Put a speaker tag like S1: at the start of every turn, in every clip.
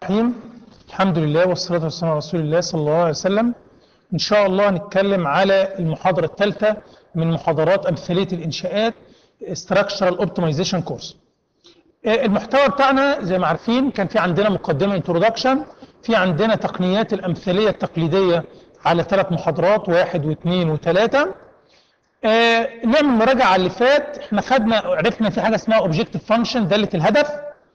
S1: الرحيم الحمد لله والصلاة والسلام على رسول الله صلى الله عليه وسلم إن شاء الله هنتكلم على المحاضرة الثالثة من محاضرات أمثلية الإنشاءات Structural Optimization Course آه، المحتوى بتاعنا زي ما عارفين كان في عندنا مقدمة Introduction في عندنا تقنيات الأمثلية التقليدية على ثلاث محاضرات واحد واثنين وثلاثة آه، نعمل مراجعة على اللي فات احنا خدنا عرفنا في حاجة اسمها Objective Function دالة الهدف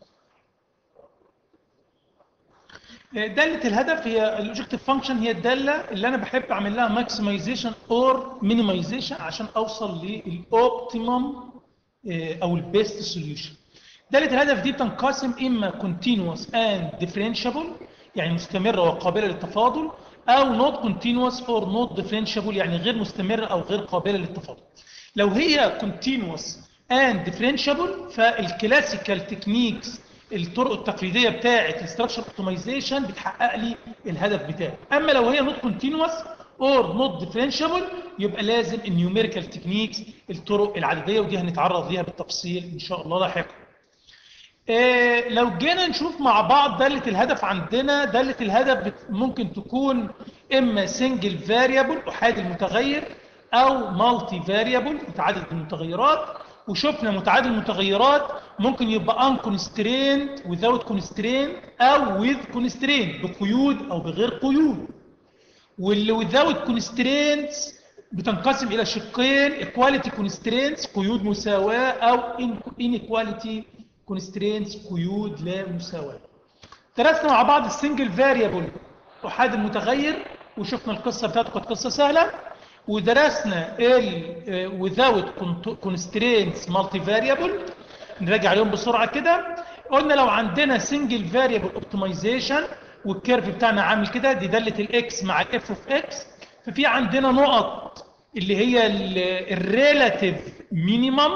S1: دالة الهدف هي الاوبجكتيف فانكشن هي الدالة اللي انا بحب اعمل لها ماكسمايزيشن اور مينيمايزيشن عشان اوصل للاوبتيمم او البيست سوليوشن. دالة الهدف دي بتنقسم اما كونتينوس اند ديفرنشابل يعني مستمرة وقابلة للتفاضل او نوت كونتينوس اور نوت ديفرنشابل يعني غير مستمرة او غير قابلة للتفاضل. لو هي كونتينوس اند ديفرنشابل فالكلاسيكال تكنيكس الطرق التقليديه بتاعه الاستراكشر اوبتمايزيشن بتحقق لي الهدف بتاعي اما لو هي نوت كونتينوس اور نوت ديفرنشابل يبقى لازم النيوميريكال تكنيكس الطرق العدديه ودي هنتعرض ليها بالتفصيل ان شاء الله لاحقا إيه لو جينا نشوف مع بعض دالة الهدف عندنا دالة الهدف ممكن تكون اما سنجل فاريبل احادي المتغير او مالتي فاريبل متعدد المتغيرات وشفنا متعادل المتغيرات ممكن يبقى unconstrained without constraint او with constraint بقيود او بغير قيود واللي without constraints بتنقسم الى شقين equality constraints قيود مساواة او inequality constraints قيود لا مساواة درسنا مع بعض السنجل فاريبل احاد المتغير وشفنا القصة بتاعته كانت قصة سهلة ودرسنا ال without constraints multi variable نراجع عليهم بسرعه كده قلنا لو عندنا single variable optimization والكيرف بتاعنا عامل كده دي داله الاكس مع الاف اوف اكس ففي عندنا نقط اللي هي الريلاتيف مينيمم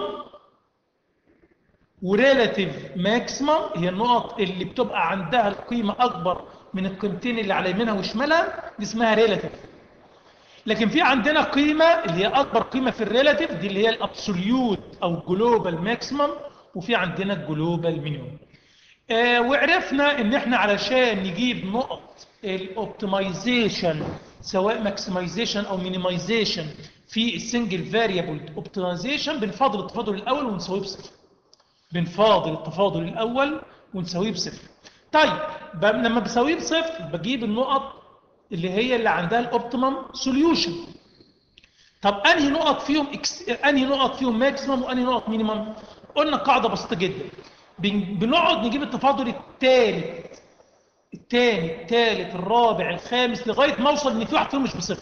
S1: وريلاتيف ماكسيمم هي النقط اللي بتبقى عندها القيمه اكبر من القيمتين اللي على يمينها وشمالها دي اسمها ريلاتيف لكن في عندنا قيمة اللي هي أكبر قيمة في الريلاتيف دي اللي هي الأبسوليوت أو الجلوبال ماكسيمم وفي عندنا الجلوبال مينيمم. آه وعرفنا إن إحنا علشان نجيب نقط الأوبتمايزيشن سواء ماكسمايزيشن أو مينيمايزيشن في السنجل فاريبل اوبتمايزيشن بنفاضل التفاضل الأول ونساويه بصفر. بنفاضل التفاضل الأول ونساويه بصفر. طيب لما بساويه بصفر بجيب النقط اللي هي اللي عندها الاوبتيمم سوليوشن طب انهي نقط فيهم إكس... انهي نقط فيهم ماكسيمم وانهي نقط مينيمم قلنا قاعده بسيطه جدا بن... بنقعد نجيب التفاضل الثالث الثاني الثالث الرابع الخامس لغايه ما اوصل ان في واحد فيهم مش بصفر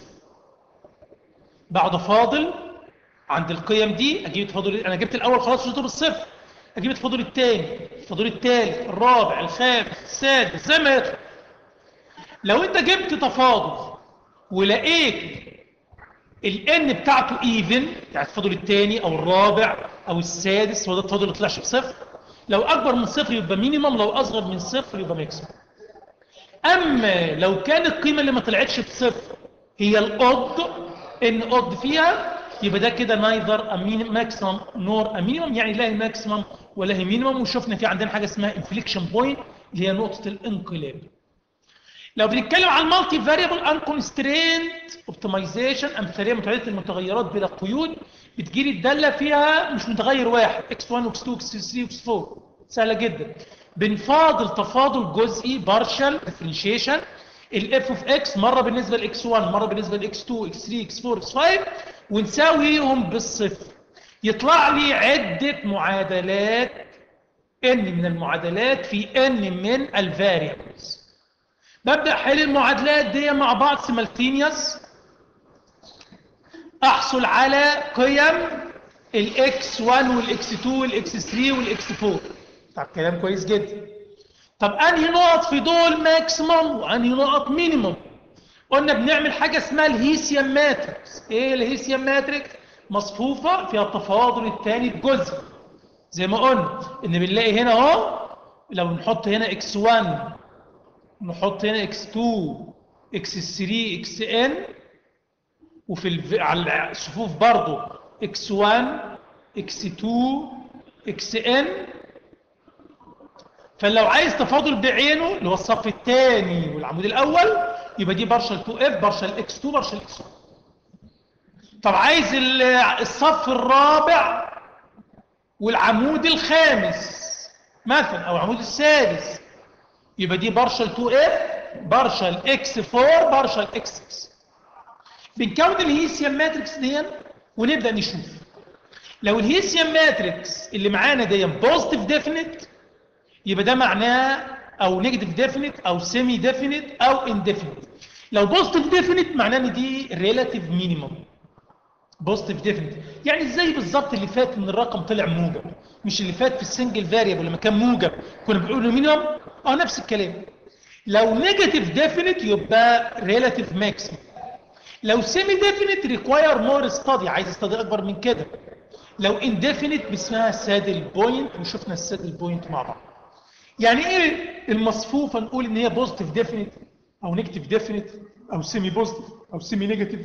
S1: بقعد افاضل عند القيم دي اجيب التفاضل انا جبت الاول خلاص وصلت بالصفر اجيب التفاضل الثاني التفاضل الثالث الرابع الخامس السادس زي ما يطلع لو انت جبت تفاضل ولقيت الان بتاعته ايفن يعني التفاضل الثاني او الرابع او السادس هو ده التفاضل اللي طلعش بصفر لو اكبر من صفر يبقى مينيمم لو اصغر من صفر يبقى ماكسيمم اما لو كان القيمه اللي ما طلعتش بصفر هي الاود ان اود فيها يبقى ده كده نايذر ماكسيمم نور مينيمم يعني لا هي ماكسيمم ولا هي مينيمم وشفنا في عندنا حاجه اسمها انفليكشن بوينت اللي هي نقطه الانقلاب لو بنتكلم عن المالتي فاريبل ان كونسترينت اوبتمايزيشن امثله متعدده المتغيرات بلا قيود بتجيلي الداله فيها مش متغير واحد x1 x2 x3 x4 سهله جدا بنفاضل تفاضل جزئي بارشال ديفرنشيشن الاف اوف اكس مره بالنسبه لاكس 1 مره بالنسبه لاكس 2 اكس 3 اكس 4 اكس 5 ونساويهم بالصفر يطلع لي عده معادلات ان من المعادلات في ان من الفاريبلز ببدأ حل المعادلات دي مع بعض سيمالتينيوس احصل على قيم الاكس 1 والاكس 2 والاكس 3 والاكس 4 طب كلام كويس جدا طب انهي نقط في دول ماكسيمم وانهي نقط مينيمم قلنا بنعمل حاجه اسمها الهيسيان ماتريكس ايه الهيسيان ماتريكس مصفوفه فيها التفاضل الثاني بجزء زي ما قلنا ان بنلاقي هنا اهو لو نحط هنا اكس 1 نحط هنا x2 x3 xn وفي الف... على الصفوف برضو x1 x2 xn فلو عايز تفاضل بعينه اللي هو الصف الثاني والعمود الاول يبقى دي بارشل 2 اف بارشل اكس 2 بارشل اكس 1 طب عايز ال- الصف الرابع والعمود الخامس مثلا او العمود السادس يبقى دي بارشل 2 اف بارشل اكس 4 بارشل اكس 6 بنكون الهيسيان ماتريكس دي ونبدا نشوف لو الهيسيان ماتريكس اللي معانا دي بوزيتيف ديفينيت يبقى ده معناه او نيجاتيف ديفينيت او سيمي ديفينيت او انديفينيت لو بوزيتيف ديفينيت معناه ان دي ريلاتيف مينيمم بوزيتيف ديفينيت يعني ازاي بالظبط اللي فات ان الرقم طلع موجب مش اللي فات في السنجل فاريبل لما كان موجب كنا بنقول مينيمم اه نفس الكلام لو نيجاتيف ديفينيت يبقى ريلاتيف ماكسيمم لو سيمي ديفينيت ريكواير مور ستادي عايز استادي اكبر من كده لو انديفينيت باسمها سادل بوينت وشفنا السادل بوينت مع بعض يعني ايه المصفوفه نقول ان هي بوزيتيف ديفينيت او نيجاتيف ديفينيت او سيمي بوزيتيف او سيمي نيجاتيف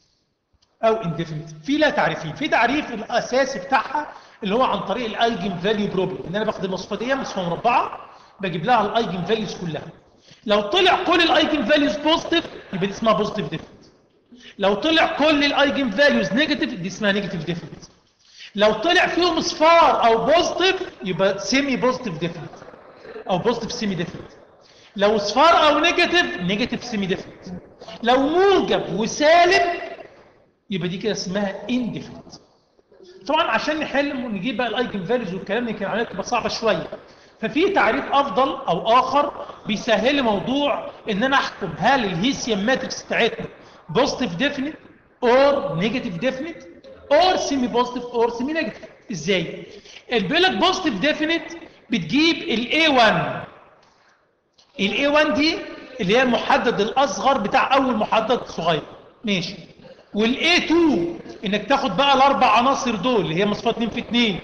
S1: او انديفينيت في لا تعريفين في تعريف الاساسي بتاعها اللي هو عن طريق الايجن فاليو بروبلم ان انا باخد المصفوفه دي مصفوفه مربعه بجيب لها الايجن فاليوز كلها لو طلع كل الايجن فاليوز بوزيتيف يبقى دي اسمها بوزيتيف ديفينيت لو طلع كل الايجن فاليوز نيجاتيف دي اسمها نيجاتيف ديفينيت لو طلع فيهم اصفار او بوزيتيف يبقى سيمي بوزيتيف ديفينيت او بوزيتيف سيمي ديفينيت لو اصفار او نيجاتيف نيجاتيف سيمي ديفينيت لو موجب وسالب يبقى دي كده اسمها انديفينيت طبعا عشان نحل ونجيب بقى الايجن فاليوز والكلام ده كان عمليه تبقى صعبه شويه ففي تعريف افضل او اخر بيسهل لي موضوع ان انا احكم هل الهيسيان ماتريكس بتاعتنا بوزيتيف ديفينيت اور نيجاتيف ديفينيت اور سيمي بوزيتيف اور سيمي نيجاتيف ازاي بيقول لك بوزيتيف ديفينيت بتجيب الاي 1 الاي 1 دي اللي هي المحدد الاصغر بتاع اول محدد صغير ماشي والاي 2 انك تاخد بقى الاربع عناصر دول اللي هي مصفوفه 2 في 2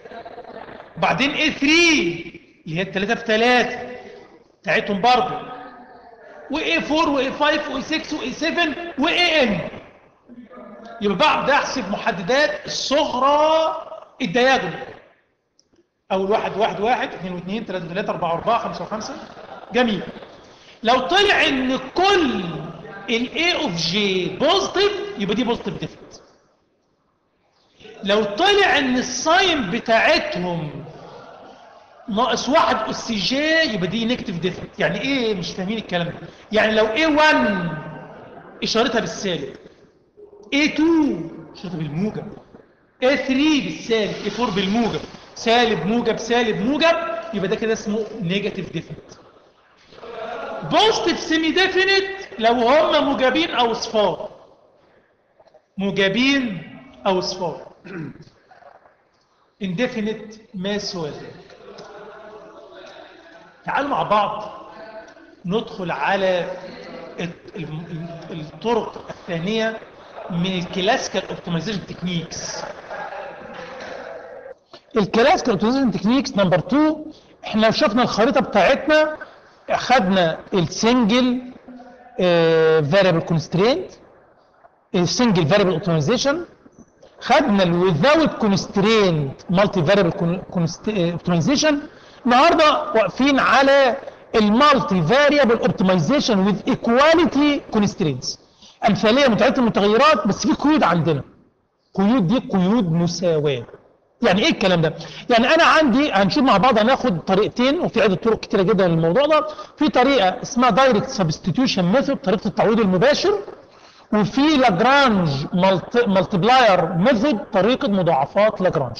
S1: بعدين اي 3 اللي هي الثلاثه في 3 بتاعتهم برضه واي 4 واي 5 واي 6 واي 7 واي ان يبقى بعد احسب محددات الصغرى الدياجونال اول واحد واحد واحد اثنين واثنين ثلاثة ثلاثة اربعة اربعة خمسة وخمسة جميل لو طلع ان كل الاي اوف جي بوزيتيف يبقى دي بوزيتيف ديفينيت لو طلع ان الساين بتاعتهم ناقص واحد اس جي يبقى دي نيجاتيف ديفينيت يعني ايه مش فاهمين الكلام ده يعني لو اي 1 اشارتها بالسالب A2 اشارتها بالموجب A3 بالسالب A4 بالموجب سالب موجب سالب موجب يبقى ده كده اسمه نيجاتيف ديفينيت بوزيتيف سيمي ديفينيت لو هم موجبين او اصفار موجبين او اصفار انديفينيت ما سوى ذلك تعالوا مع بعض ندخل على الت- الم- الطرق الثانية من الكلاسيكال اوبتمايزيشن تكنيكس الكلاسيكال اوبتمايزيشن تكنيكس نمبر 2 احنا لو شفنا الخريطة بتاعتنا اخدنا السنجل فاريبل كونسترينت السنجل فاريبل اوبتمايزيشن خدنا الويزاوت كونسترينت مالتي فاريبل اوبتمايزيشن النهارده واقفين على المالتي فاريبل اوبتمايزيشن وذ ايكواليتي كونسترينتس امثاليه متعدده المتغيرات بس في قيود عندنا قيود دي قيود مساواه يعني ايه الكلام ده يعني انا عندي هنشوف مع بعض هناخد طريقتين وفي عده طرق كتيره جدا للموضوع ده في طريقه اسمها دايركت سبستيتيوشن ميثود طريقه التعويض المباشر وفي لاجرانج مالتيبلاير ميثود طريقه مضاعفات لاجرانج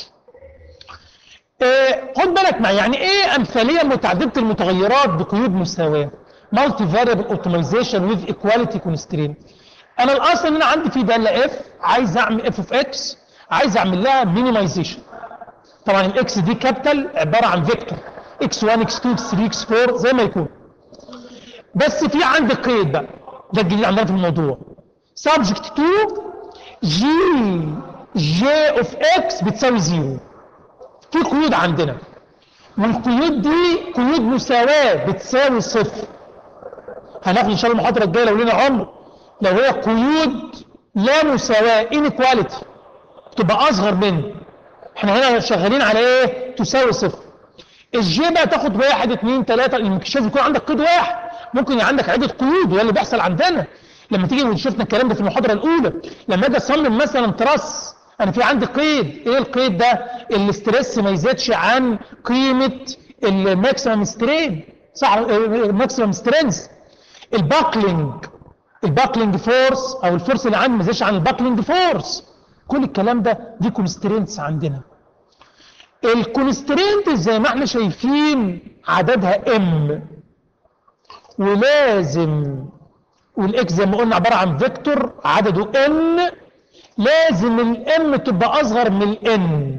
S1: آه، خد بالك معايا يعني ايه امثاليه متعدده المتغيرات بقيود مساواه مالتي فاريبل اوبتمايزيشن وذ ايكواليتي كونسترين انا الاصل ان انا عندي في داله اف عايز اعمل اف اوف اكس عايز اعمل لها مينيمايزيشن طبعا الاكس دي كابيتال عباره عن فيكتور اكس 1 اكس 2 اكس 3 اكس 4 زي ما يكون بس في عندي قيد بقى ده الجديد عندنا في الموضوع سبجكت تو جي جي اوف اكس بتساوي زيرو في قيود عندنا والقيود دي قيود مساواة بتساوي صفر هناخد ان شاء الله المحاضرة الجاية لو لنا عمر لو هي قيود لا مساواة inequality تبقى اصغر منه احنا هنا شغالين على ايه تساوي صفر الجي بقى تاخد واحد اثنين ثلاثة المكشاف يكون عندك قيد واحد ممكن يبقى عندك عدة قيود وده اللي بيحصل عندنا لما تيجي شفنا الكلام ده في المحاضرة الأولى لما أجي أصمم مثلا تراس أنا في عندي قيد إيه القيد ده؟ الاسترس ما يزيدش عن قيمة الماكسيمم سترين صح الماكسيمم سترينث الباكلينج الباكلينج فورس أو الفورس اللي عندي ما يزيدش عن الباكلينج فورس كل الكلام ده دي كونسترينتس عندنا الكونسترينت زي ما احنا شايفين عددها ام ولازم والاكس زي ما قلنا عباره عن فيكتور عدده ان لازم الام تبقى اصغر من الان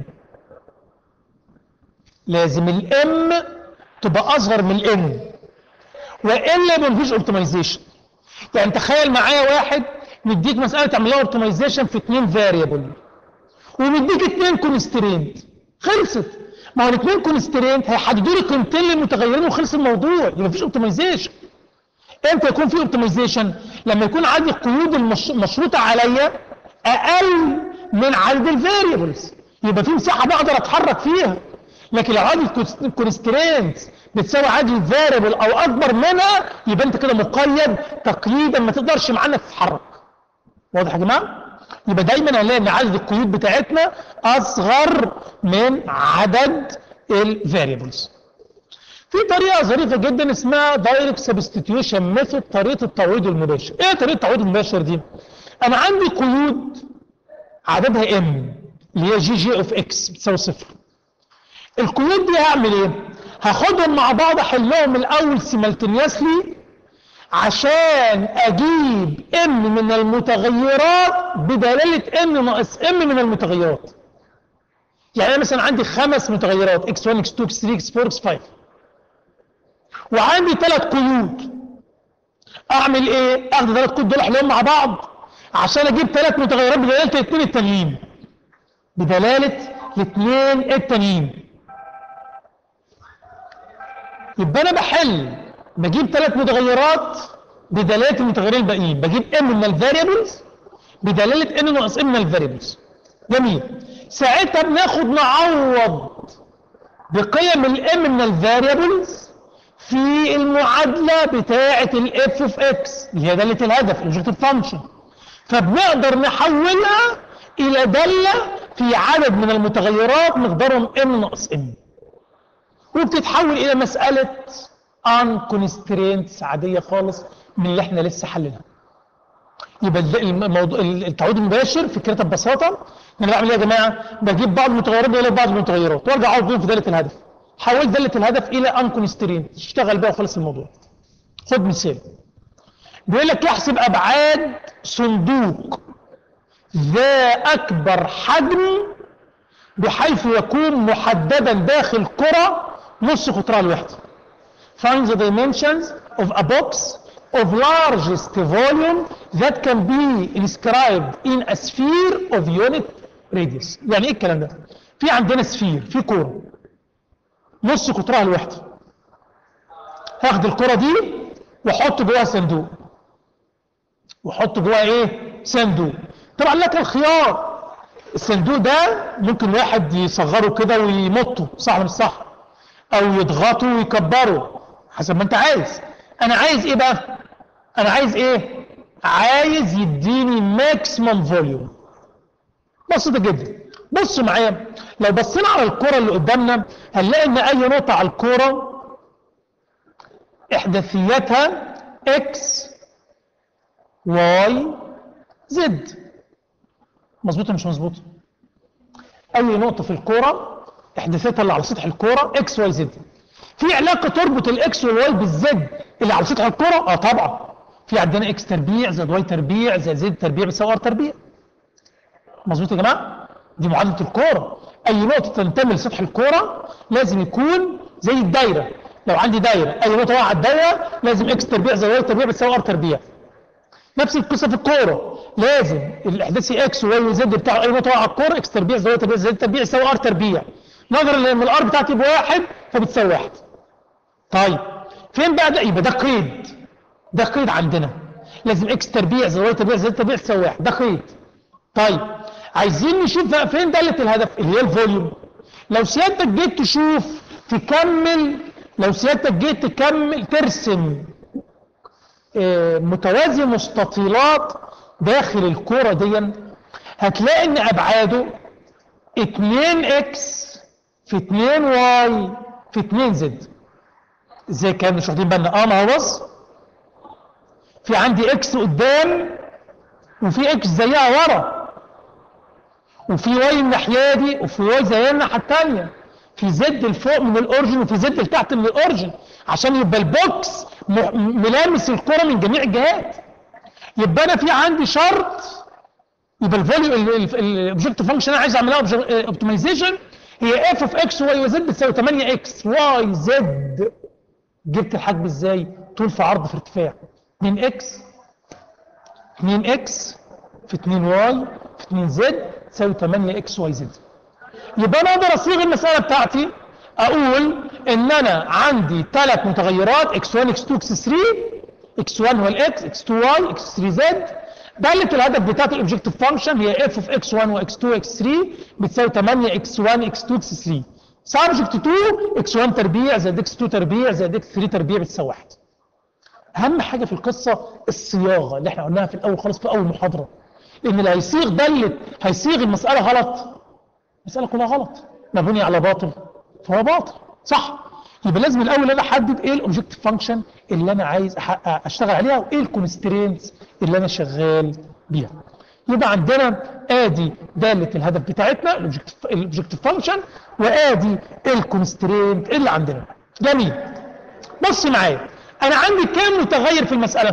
S1: لازم الام تبقى اصغر من الان والا ما فيش اوبتمايزيشن يعني تخيل معايا واحد نديك مساله تعمل لها اوبتمايزيشن في اثنين فاريبل ونديك اثنين كونسترينت خلصت ما هو الاثنين كونسترينت هيحددوا لي قيمتين للمتغيرين وخلص الموضوع يبقى مفيش اوبتمايزيشن امتى يكون في اوبتمايزيشن لما يكون عندي القيود المشروطه عليا اقل من عدد الفاريبلز يبقى في مساحه بقدر اتحرك فيها لكن لو عدد الكونسترينت بتساوي عدد الفاريبل او اكبر منها يبقى انت كده مقيد تقييدا ما تقدرش معانا تتحرك واضح يا جماعه يبقى دايما هنلاقي ان عدد القيود بتاعتنا اصغر من عدد الفاريبلز في طريقه ظريفه جدا اسمها دايركت سبستيتيوشن ميثود طريقه التعويض المباشر ايه طريقه التعويض المباشر دي انا عندي قيود عددها ام اللي هي جي جي اوف اكس بتساوي صفر القيود دي هعمل ايه هاخدهم مع بعض احلهم الاول سيمالتينيوسلي عشان اجيب ام من المتغيرات بدلالة ام ناقص ام من المتغيرات يعني انا مثلا عندي خمس متغيرات x1 x2 x3 x4 x5 وعندي ثلاث قيود اعمل ايه اخد ثلاث قيود دول احلهم مع بعض عشان اجيب ثلاث متغيرات بدلاله الاثنين التانيين بدلاله الاثنين التانيين يبقى انا بحل بجيب ثلاث متغيرات بدلاله المتغيرين الباقيين بجيب ام من الفاريبلز بدلاله ان ناقص ام من الفاريبلز جميل ساعتها بناخد نعوض بقيم الام من الفاريبلز في المعادله بتاعه الاف اوف اكس اللي هي داله الهدف الاوبجكتيف فانكشن فبنقدر نحولها الى داله في عدد من المتغيرات مقدارهم ام ناقص ام وبتتحول الى مساله ان كونسترينتس عاديه خالص من اللي احنا لسه حلينها يبقى الموضوع التعويض المباشر فكرتها ببساطه ان انا بعمل ايه يا جماعه بجيب بعض المتغيرات بدل بعض المتغيرات وارجع اعوض بيهم في داله الهدف حولت داله الهدف الى ان كونسترينت اشتغل بقى وخلص الموضوع خد مثال بيقول لك يحسب ابعاد صندوق ذا اكبر حجم بحيث يكون محددا داخل كره نص قطرها الوحده find the dimensions of a box of largest volume that can be inscribed in a sphere of unit radius يعني ايه الكلام ده في عندنا سفير في كوره نص قطرها الوحده هاخد الكره دي واحط جواها صندوق واحط جواها ايه صندوق طبعا لك الخيار الصندوق ده ممكن واحد يصغره كده ويمطه صح ولا مش صح او يضغطه ويكبره حسب ما انت عايز انا عايز ايه بقى انا عايز ايه عايز يديني ماكسيمم فوليوم بسيطه جدا بصوا معايا لو بصينا على الكره اللي قدامنا هنلاقي ان اي نقطه على الكره احداثياتها اكس واي زد مظبوطه مش مظبوطه اي نقطه في الكره احداثياتها اللي على سطح الكره اكس واي زد في علاقه تربط الاكس والواي بالزد اللي على سطح الكره اه طبعا في عندنا اكس تربيع زائد واي تربيع زائد زد تربيع بيساوي ار تربيع مظبوط يا جماعه دي معادله الكوره اي نقطه تنتمي لسطح الكوره لازم يكون زي الدايره لو عندي دايره اي نقطه واقعه على الدايره لازم اكس تربيع زائد واي تربيع بتساوي ار تربيع نفس القصه في الكوره لازم الاحداثي اكس وواي وزد بتاع اي نقطه واقعه على الكوره اكس تربيع زائد واي تربيع زائد تربيع يساوي ار تربيع نظرا لان الار بتاعتي بواحد فبتساوي واحد طيب فين بقى ده يبقى ده قيد ده قيد عندنا لازم اكس تربيع زائد واي تربيع زائد تربيع تساوي واحد ده قيد طيب عايزين نشوف بقى فين داله الهدف اللي هي الفوليوم لو سيادتك جيت تشوف تكمل لو سيادتك جيت تكمل ترسم آه، متوازي مستطيلات داخل الكرة دي هتلاقي ان ابعاده 2 اكس في 2 واي في 2 زد ازاي كان مش واخدين بالنا اه ما هو بص في عندي اكس قدام وفي اكس زيها ورا وفي واي الناحيه دي وفي واي زيها الناحيه الثانيه في زد لفوق من الاورجن وفي زد لتحت من الاورجن عشان يبقى البوكس م- ملامس الكره من جميع الجهات يبقى انا في عندي شرط يبقى الفاليو الاوبجكت فانكشن انا عايز اعملها اوبتمايزيشن هي اف اوف اكس واي وزد بتساوي 8 اكس واي زد جبت الحجم ازاي؟ طول في عرض في ارتفاع 2 اكس 2 اكس في 2 واي في 2 زد تساوي 8 اكس واي زد يبقى انا اقدر اصيغ المساله بتاعتي اقول ان انا عندي ثلاث متغيرات x1 x2 x3 x1 هو الاكس x2 y x3 z دالة الهدف بتاعت الاوبجكتيف فانكشن هي f of x1 و x2 x3 بتساوي 8 x1 x2 x3 سبجكت 2 x1 تربيع زائد x2 تربيع زائد x3 تربيع بتساوي 1 اهم حاجه في القصه الصياغه اللي احنا قلناها في الاول خالص في اول محاضره لان اللي هيصيغ دلت هيصيغ المساله غلط المساله كلها غلط مبني على باطل فهو باطل صح يبقى لازم الاول انا احدد ايه الاوبجكتيف فانكشن اللي انا عايز احقق اشتغل عليها وايه الكونسترينتس اللي انا شغال بيها يبقى عندنا ادي داله الهدف بتاعتنا الاوبجكتيف فانكشن وادي الكونسترينت اللي عندنا جميل بص معايا انا عندي كام متغير في المساله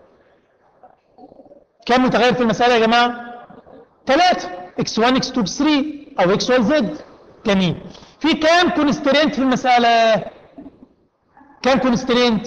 S1: كام متغير في المساله يا جماعه ثلاثة x1 x2 x3 او x y z جميل في كام كونسترينت في المسألة كام كونسترينت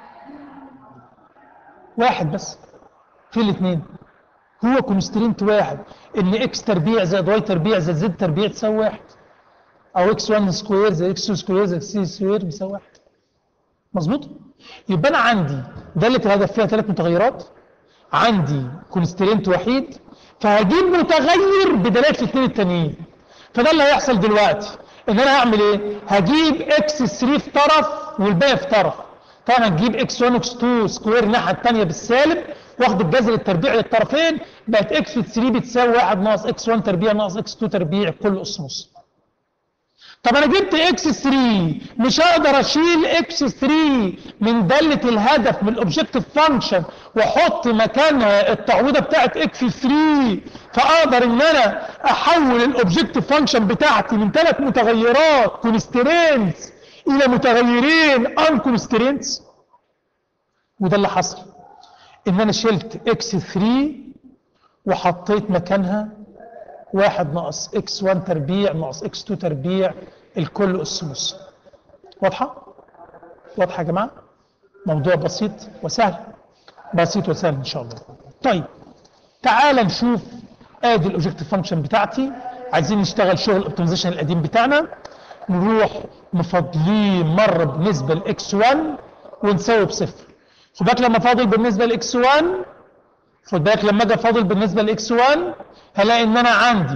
S1: واحد بس في الاثنين هو كونسترينت واحد ان x تربيع زائد y تربيع زائد z تربيع تساوي واحد او x1 سكوير زائد x2 سكوير زائد c سكوير بيساوي واحد مظبوط يبقى انا عندي دالة الهدف فيها ثلاث متغيرات عندي كونسترينت وحيد فهجيب متغير بدلاله الاثنين التانيين فده اللي هيحصل دلوقتي ان انا هعمل ايه هجيب اكس 3 في طرف والباقي في طرف طبعا هتجيب اكس 1 اكس 2 سكوير الناحيه الثانيه بالسالب واخد الجذر التربيع للطرفين بقت اكس 3 بتساوي 1 ناقص اكس 1 تربيع ناقص اكس 2 تربيع كل اس نص طب انا جبت اكس 3 مش هقدر اشيل اكس 3 من داله الهدف من الاوبجكتيف فانكشن واحط مكانها التعويضه بتاعت اكس 3 فاقدر ان انا احول الاوبجكتيف فانكشن بتاعتي من ثلاث متغيرات كونسترينتس الى متغيرين ان كونسترينتس وده اللي حصل ان انا شلت اكس 3 وحطيت مكانها واحد ناقص اكس 1 تربيع ناقص اكس 2 تربيع الكل اس نص واضحه واضحه يا جماعه موضوع بسيط وسهل بسيط وسهل ان شاء الله طيب تعال نشوف ادي الاوبجكتيف فانكشن بتاعتي عايزين نشتغل شغل الاوبتمايزيشن القديم بتاعنا نروح مفضليه مره بالنسبه لاكس 1 ونساوي بصفر خد بالك لما فاضل بالنسبه لاكس 1 خد بالك لما اجي فاضل بالنسبه لاكس 1 هلاقي ان انا عندي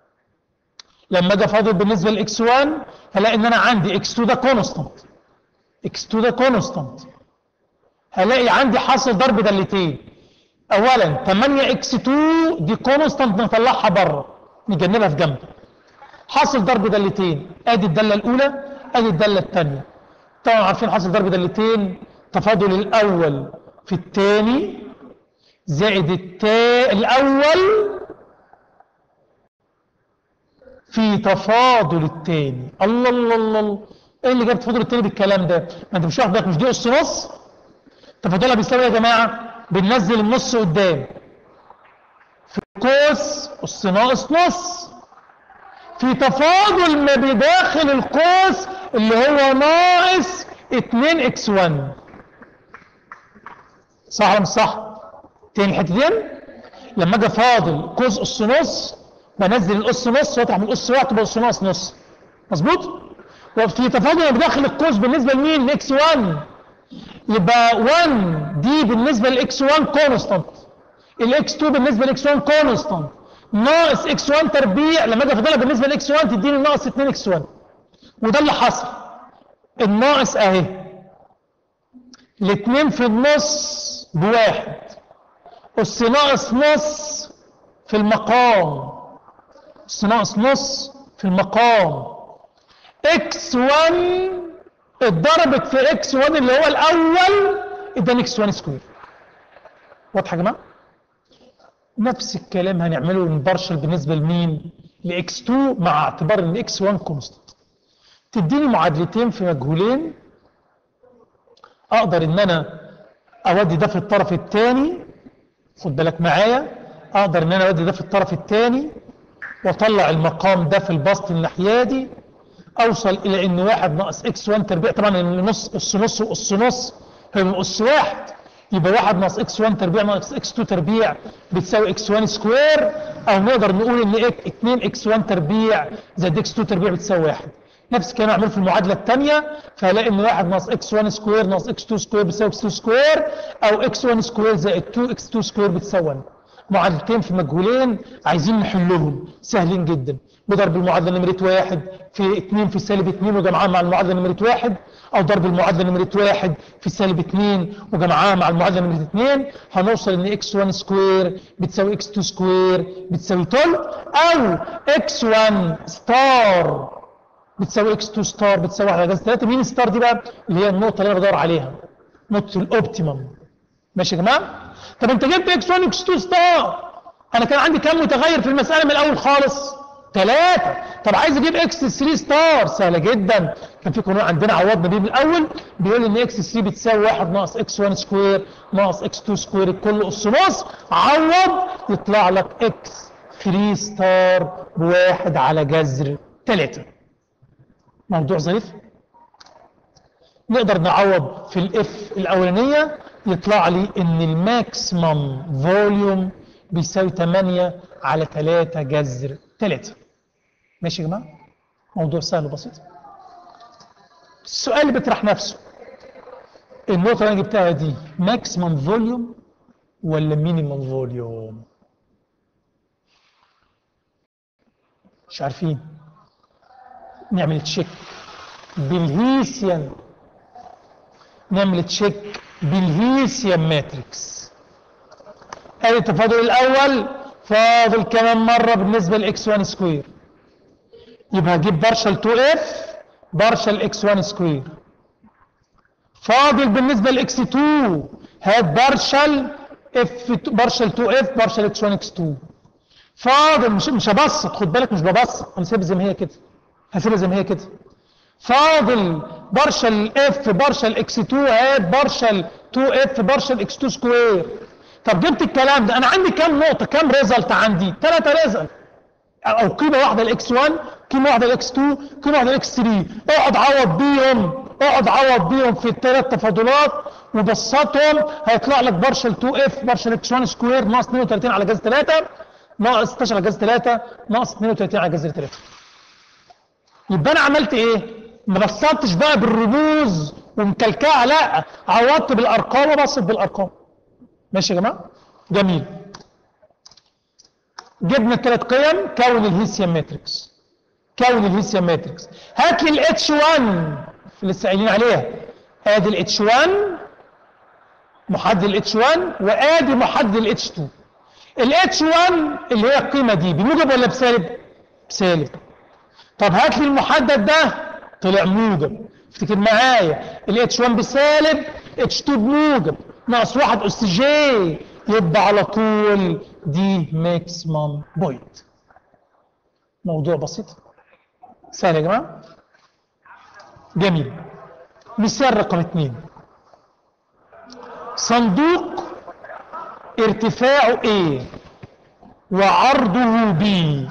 S1: لما اجي فاضل بالنسبه لاكس 1 هلاقي ان انا عندي اكس 2 ده كونستانت اكس 2 ده كونستانت هلاقي عندي حاصل ضرب دالتين اولا 8 اكس 2 دي كونستانت نطلعها بره نجنبها في جنب حاصل ضرب دالتين ادي الداله الاولى ادي الداله الثانيه طبعا عارفين حاصل ضرب دالتين تفاضل الاول في الثاني زائد التا الاول في تفاضل الثاني الله الله الله الله. ايه اللي جاب تفاضل الثاني بالكلام ده ما انت مش واخد بالك مش دي اس نص تفاضلها بيساوي يا جماعه بننزل النص قدام في قوس اس ناقص نص في تفاضل ما بداخل القوس اللي هو ناقص 2 اكس 1 صح ولا مش صح تاني حتتين لما اجي فاضل قوس اس نص بنزل الاس نص واطرح من الاس واحد تبقى اس ناقص نص مظبوط وفي تفاضل بداخل القوس بالنسبه لمين لاكس 1 يبقى 1 دي بالنسبه لاكس 1 كونستانت الاكس 2 بالنسبه لاكس 1 كونستانت ناقص اكس 1 تربيع لما اجي افضلها بالنسبه لاكس 1 تديني ناقص 2 اكس 1 وده اللي حصل الناقص اهي الاتنين في النص بواحد اس ناقص نص في المقام اس ناقص نص في المقام اكس 1 اتضربت في اكس 1 اللي هو الاول اداني اكس 1 سكوير واضحه يا جماعه نفس الكلام هنعمله للبارشل بالنسبه لمين لاكس 2 مع اعتبار ان اكس 1 كونستنت تديني معادلتين في مجهولين اقدر ان انا اودي ده في الطرف الثاني خد بالك معايا اقدر ان انا اودي ده في الطرف الثاني واطلع المقام ده في البسط الناحيه دي اوصل الى ان واحد ناقص اكس 1 تربيع طبعا النص اس نص واس نص هيبقى اس واحد يبقى واحد ناقص اكس 1 تربيع ناقص اكس 2 تربيع بتساوي اكس 1 سكوير او نقدر نقول ان 2 اكس 1 تربيع زائد اكس 2 تربيع بتساوي واحد نفس الكلام اعمله في المعادله الثانيه فهلاقي ان 1 ناقص اكس 1 سكوير ناقص اكس 2 سكوير بتساوي اكس 2 سكوير او اكس 1 سكوير زائد 2 اكس 2 سكوير بتساوي 1 معادلتين في مجهولين عايزين نحلهم سهلين جدا بضرب المعادله نمره واحد في 2 في سالب 2 وجمعها مع المعادله نمره واحد او ضرب المعادله نمره واحد في سالب 2 وجمعها مع المعادله نمره 2 هنوصل ان اكس 1 سكوير بتساوي اكس 2 سكوير بتساوي 12 او اكس 1 ستار بتساوي اكس 2 ستار بتساوي على جذر 3 مين ستار دي بقى اللي هي النقطه اللي انا بدور عليها نقطه الاوبتيمم ماشي يا جماعه طب انت جبت اكس 1 اكس 2 ستار انا كان عندي كام متغير في المساله من الاول خالص ثلاثة طب عايز اجيب اكس 3 ستار سهلة جدا كان في قانون عندنا عوضنا بيه من الاول بيقول ان اكس 3 بتساوي 1 ناقص اكس 1 سكوير ناقص اكس 2 سكوير الكل اس نص عوض يطلع لك اكس 3 ستار بواحد على جذر 3 موضوع ظريف نقدر نعوض في الاف الاولانيه يطلع لي ان الماكسيمم فوليوم بيساوي 8 على 3 جذر 3 ماشي يا جماعه موضوع سهل وبسيط السؤال اللي بيطرح نفسه النقطه اللي انا جبتها دي ماكسيمم فوليوم ولا مينيمم فوليوم مش عارفين نعمل تشيك بالهيسيان نعمل تشيك بالهيسيان ماتريكس ادي التفاضل الاول فاضل كمان مره بالنسبه لاكس 1 سكوير يبقى هجيب بارشل 2 اف بارشل اكس 1 سكوير فاضل بالنسبه لاكس 2 هات بارشل اف بارشل 2 اف بارشل اكس 1 اكس 2 فاضل مش مش هبسط خد بالك مش ببسط هنسيبها زي ما هي كده هسيبها زي ما هي كده فاضل بارشل اف بارشل اكس 2 هات بارشل 2 اف بارشل اكس 2 سكوير طب جبت الكلام ده انا عندي كام نقطه كام ريزلت عندي ثلاثه ريزلت او قيمه واحده لاكس 1 قيمه واحده لاكس 2 قيمه واحده لاكس 3 اقعد عوض بيهم اقعد عوض بيهم في الثلاث تفاضلات وبسطهم هيطلع لك بارشل 2 اف بارشل اكس 1 سكوير ناقص 32 على جذر 3 ناقص 16 على جذر 3 ناقص 32 على جذر 3 يبقى انا عملت ايه ما بسطتش بقى بالرموز ومكلكعه لا عوضت بالارقام وبسط بالارقام ماشي يا جماعه جميل جبنا الثلاث قيم كون الهيسيان ماتريكس كون الهيسيان ماتريكس هات لي الاتش 1 اللي لسه قايلين عليها ادي الاتش 1 محدد الاتش 1 وادي محدد الاتش 2 الاتش 1 اللي هي القيمه دي بموجب ولا بسالب بسالب طب هات لي المحدد ده طلع موجب افتكر معايا الاتش 1 بسالب اتش 2 بموجب ناقص واحد اس جي يبقى على طول دي ماكسيمم بوينت موضوع بسيط سهل يا جماعه جميل مثال رقم اثنين صندوق ارتفاعه A وعرضه B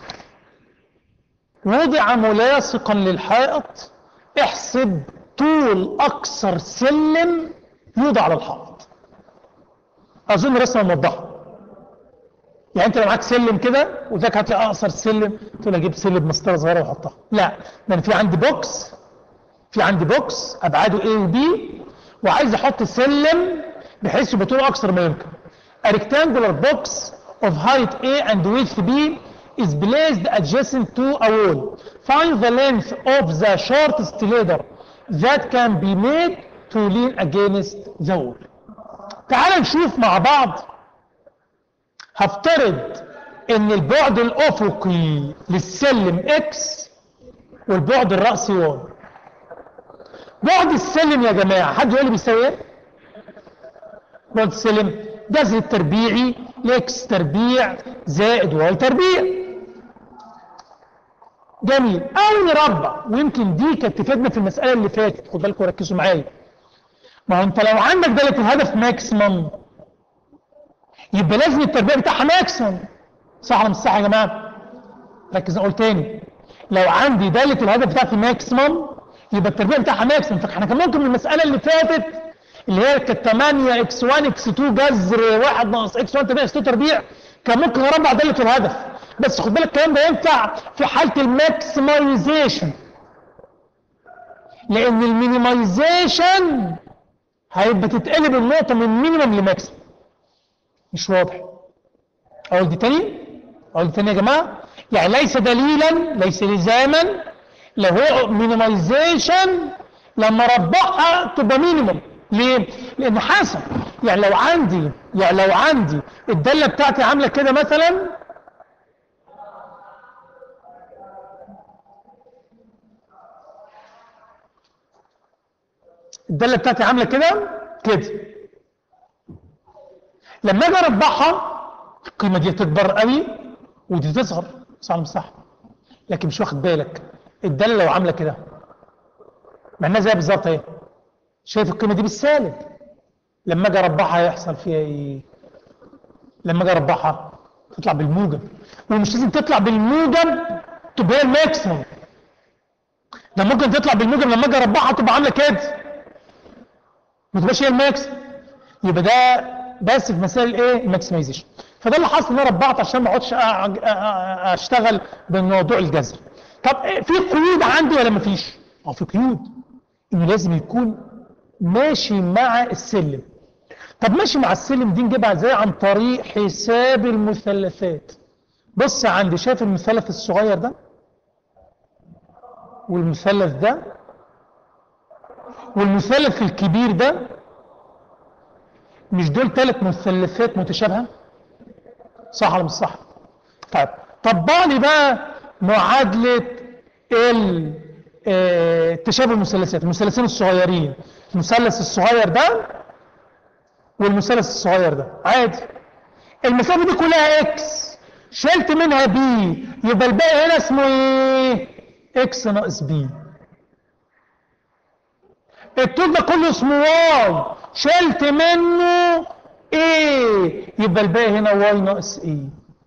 S1: وضع ملاصقا للحائط احسب طول اكثر سلم يوضع على الحائط اظن رسمه موضحه يعني انت لو معاك سلم كده وذاك هات لي اقصر سلم تقول اجيب سلم مسطره صغيره واحطها لا ده انا في عندي بوكس في عندي بوكس ابعاده A و B وعايز احط سلم بحيث يبقى طوله اكثر ما يمكن A rectangular box of height A and width B is placed adjacent to a wall. Find the length of the shortest ladder that can be made to lean against the wall تعال نشوف مع بعض هفترض ان البعد الافقي للسلم اكس والبعد الرأسي واي بعد السلم يا جماعة حد يقول لي بيساوي ايه بعد السلم جذر التربيعي لاكس تربيع زائد واي تربيع جميل او نربع ويمكن دي كانت تفيدنا في المسألة اللي فاتت خد بالكم ركزوا معايا ما هو انت لو عندك دالة الهدف ماكسيمم يبقى لازم التربيع بتاعها ماكسيمم صح ولا مش صح يا جماعه ركز اقول تاني لو عندي داله الهدف بتاعتي ماكسيمم يبقى التربيع بتاعها ماكسيمم فاحنا كان ممكن من المساله اللي فاتت اللي هي كانت 8 اكس 1 اكس 2 جذر 1 ناقص اكس 1 تربيع اكس 2 تربيع كان ممكن اربع داله الهدف بس خد بالك الكلام ده ينفع في حاله الماكسمايزيشن لان المينيمايزيشن هيبقى تتقلب النقطه من مينيمم لماكسيمم مش واضح اقول دي تاني اقول دي تاني يا جماعه يعني ليس دليلا ليس لزاما لو هو مينيمايزيشن لما ربحها تبقى مينيمم ليه؟ لان حسب يعني لو عندي يعني لو عندي الداله بتاعتي عامله كده مثلا الداله بتاعتي عامله كده كده لما اجي اربحها القيمه دي تكبر قوي ودي تصغر صح ولا مش صح لكن مش واخد بالك الداله لو عامله كده مع انها زي بالظبط اهي شايف القيمه دي بالسالب لما اجي اربحها هيحصل فيها ايه لما اجي اربحها تطلع بالموجب ومش لازم تطلع بالموجب تبقى هي الماكسيموم ده ممكن تطلع بالموجب لما اجي اربحها تبقى عامله كده ما تبقاش هي الماكسيموم يبقى ده بس في مسائل ايه الماكسمايزيشن فده اللي حصل ان انا ربعت عشان ما اقعدش اشتغل بموضوع الجذر طب في قيود عندي ولا ما فيش اه في قيود انه لازم يكون ماشي مع السلم طب ماشي مع السلم دي نجيبها ازاي عن طريق حساب المثلثات بص عندي شايف المثلث الصغير ده والمثلث ده والمثلث الكبير ده مش دول ثلاث مثلثات متشابهه صح ولا مش صح طيب طبق لي بقى معادله ال تشابه المثلثات المثلثين الصغيرين المثلث الصغير ده والمثلث الصغير ده عادي المسافه دي كلها اكس شلت منها بي يبقى الباقي هنا اسمه ايه اكس ناقص بي الطول ده كله اسمه واي شلت منه ايه يبقى الباقي هنا واي ناقص ايه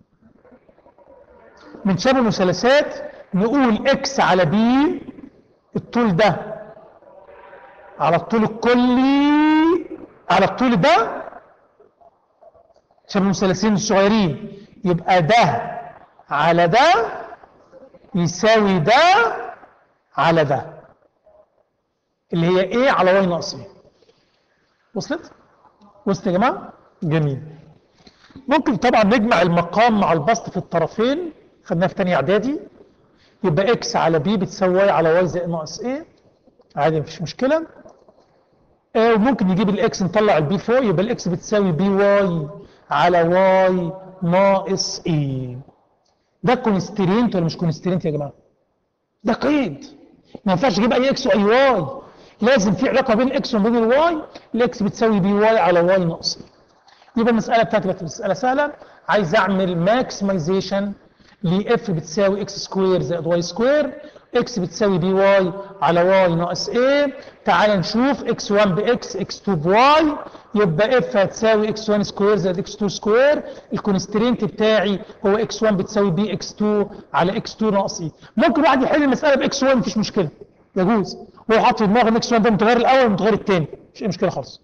S1: من شبه المثلثات نقول اكس على بي الطول ده على الطول الكلي على الطول ده شبه المثلثين الصغيرين يبقى ده على ده يساوي ده على ده اللي هي ايه على واي ناقص ايه وصلت وصلت يا جماعه جميل ممكن طبعا نجمع المقام مع البسط في الطرفين خدناها في ثانيه اعدادي يبقى اكس على بي بتساوي واي على واي زائد ناقص ايه عادي مفيش مشكله آه وممكن نجيب الاكس نطلع البي فوق يبقى الاكس بتساوي بي واي على واي ناقص ايه ده كونسترينت ولا مش كونسترينت يا جماعه ده قيد ما ينفعش اجيب اي اكس واي واي لازم في علاقه بين الاكس وبين الواي الاكس بتساوي بي واي على واي ناقص يبقى المساله بتاعتي بقت مساله سهله عايز اعمل ماكسمايزيشن لاف بتساوي اكس سكوير زائد واي سكوير اكس بتساوي بي واي على واي ناقص ايه تعال نشوف اكس 1 باكس اكس 2 بواي يبقى اف هتساوي اكس 1 سكوير زائد اكس 2 سكوير الكونسترينت بتاعي هو اكس 1 بتساوي بي اكس 2 على اكس 2 ناقص ايه ممكن واحد يحل المساله باكس 1 مفيش مشكله يجوز هو حاطط في دماغه ان اكس 1 ده متغير الاول ومتغير الثاني مش اي مشكله خالص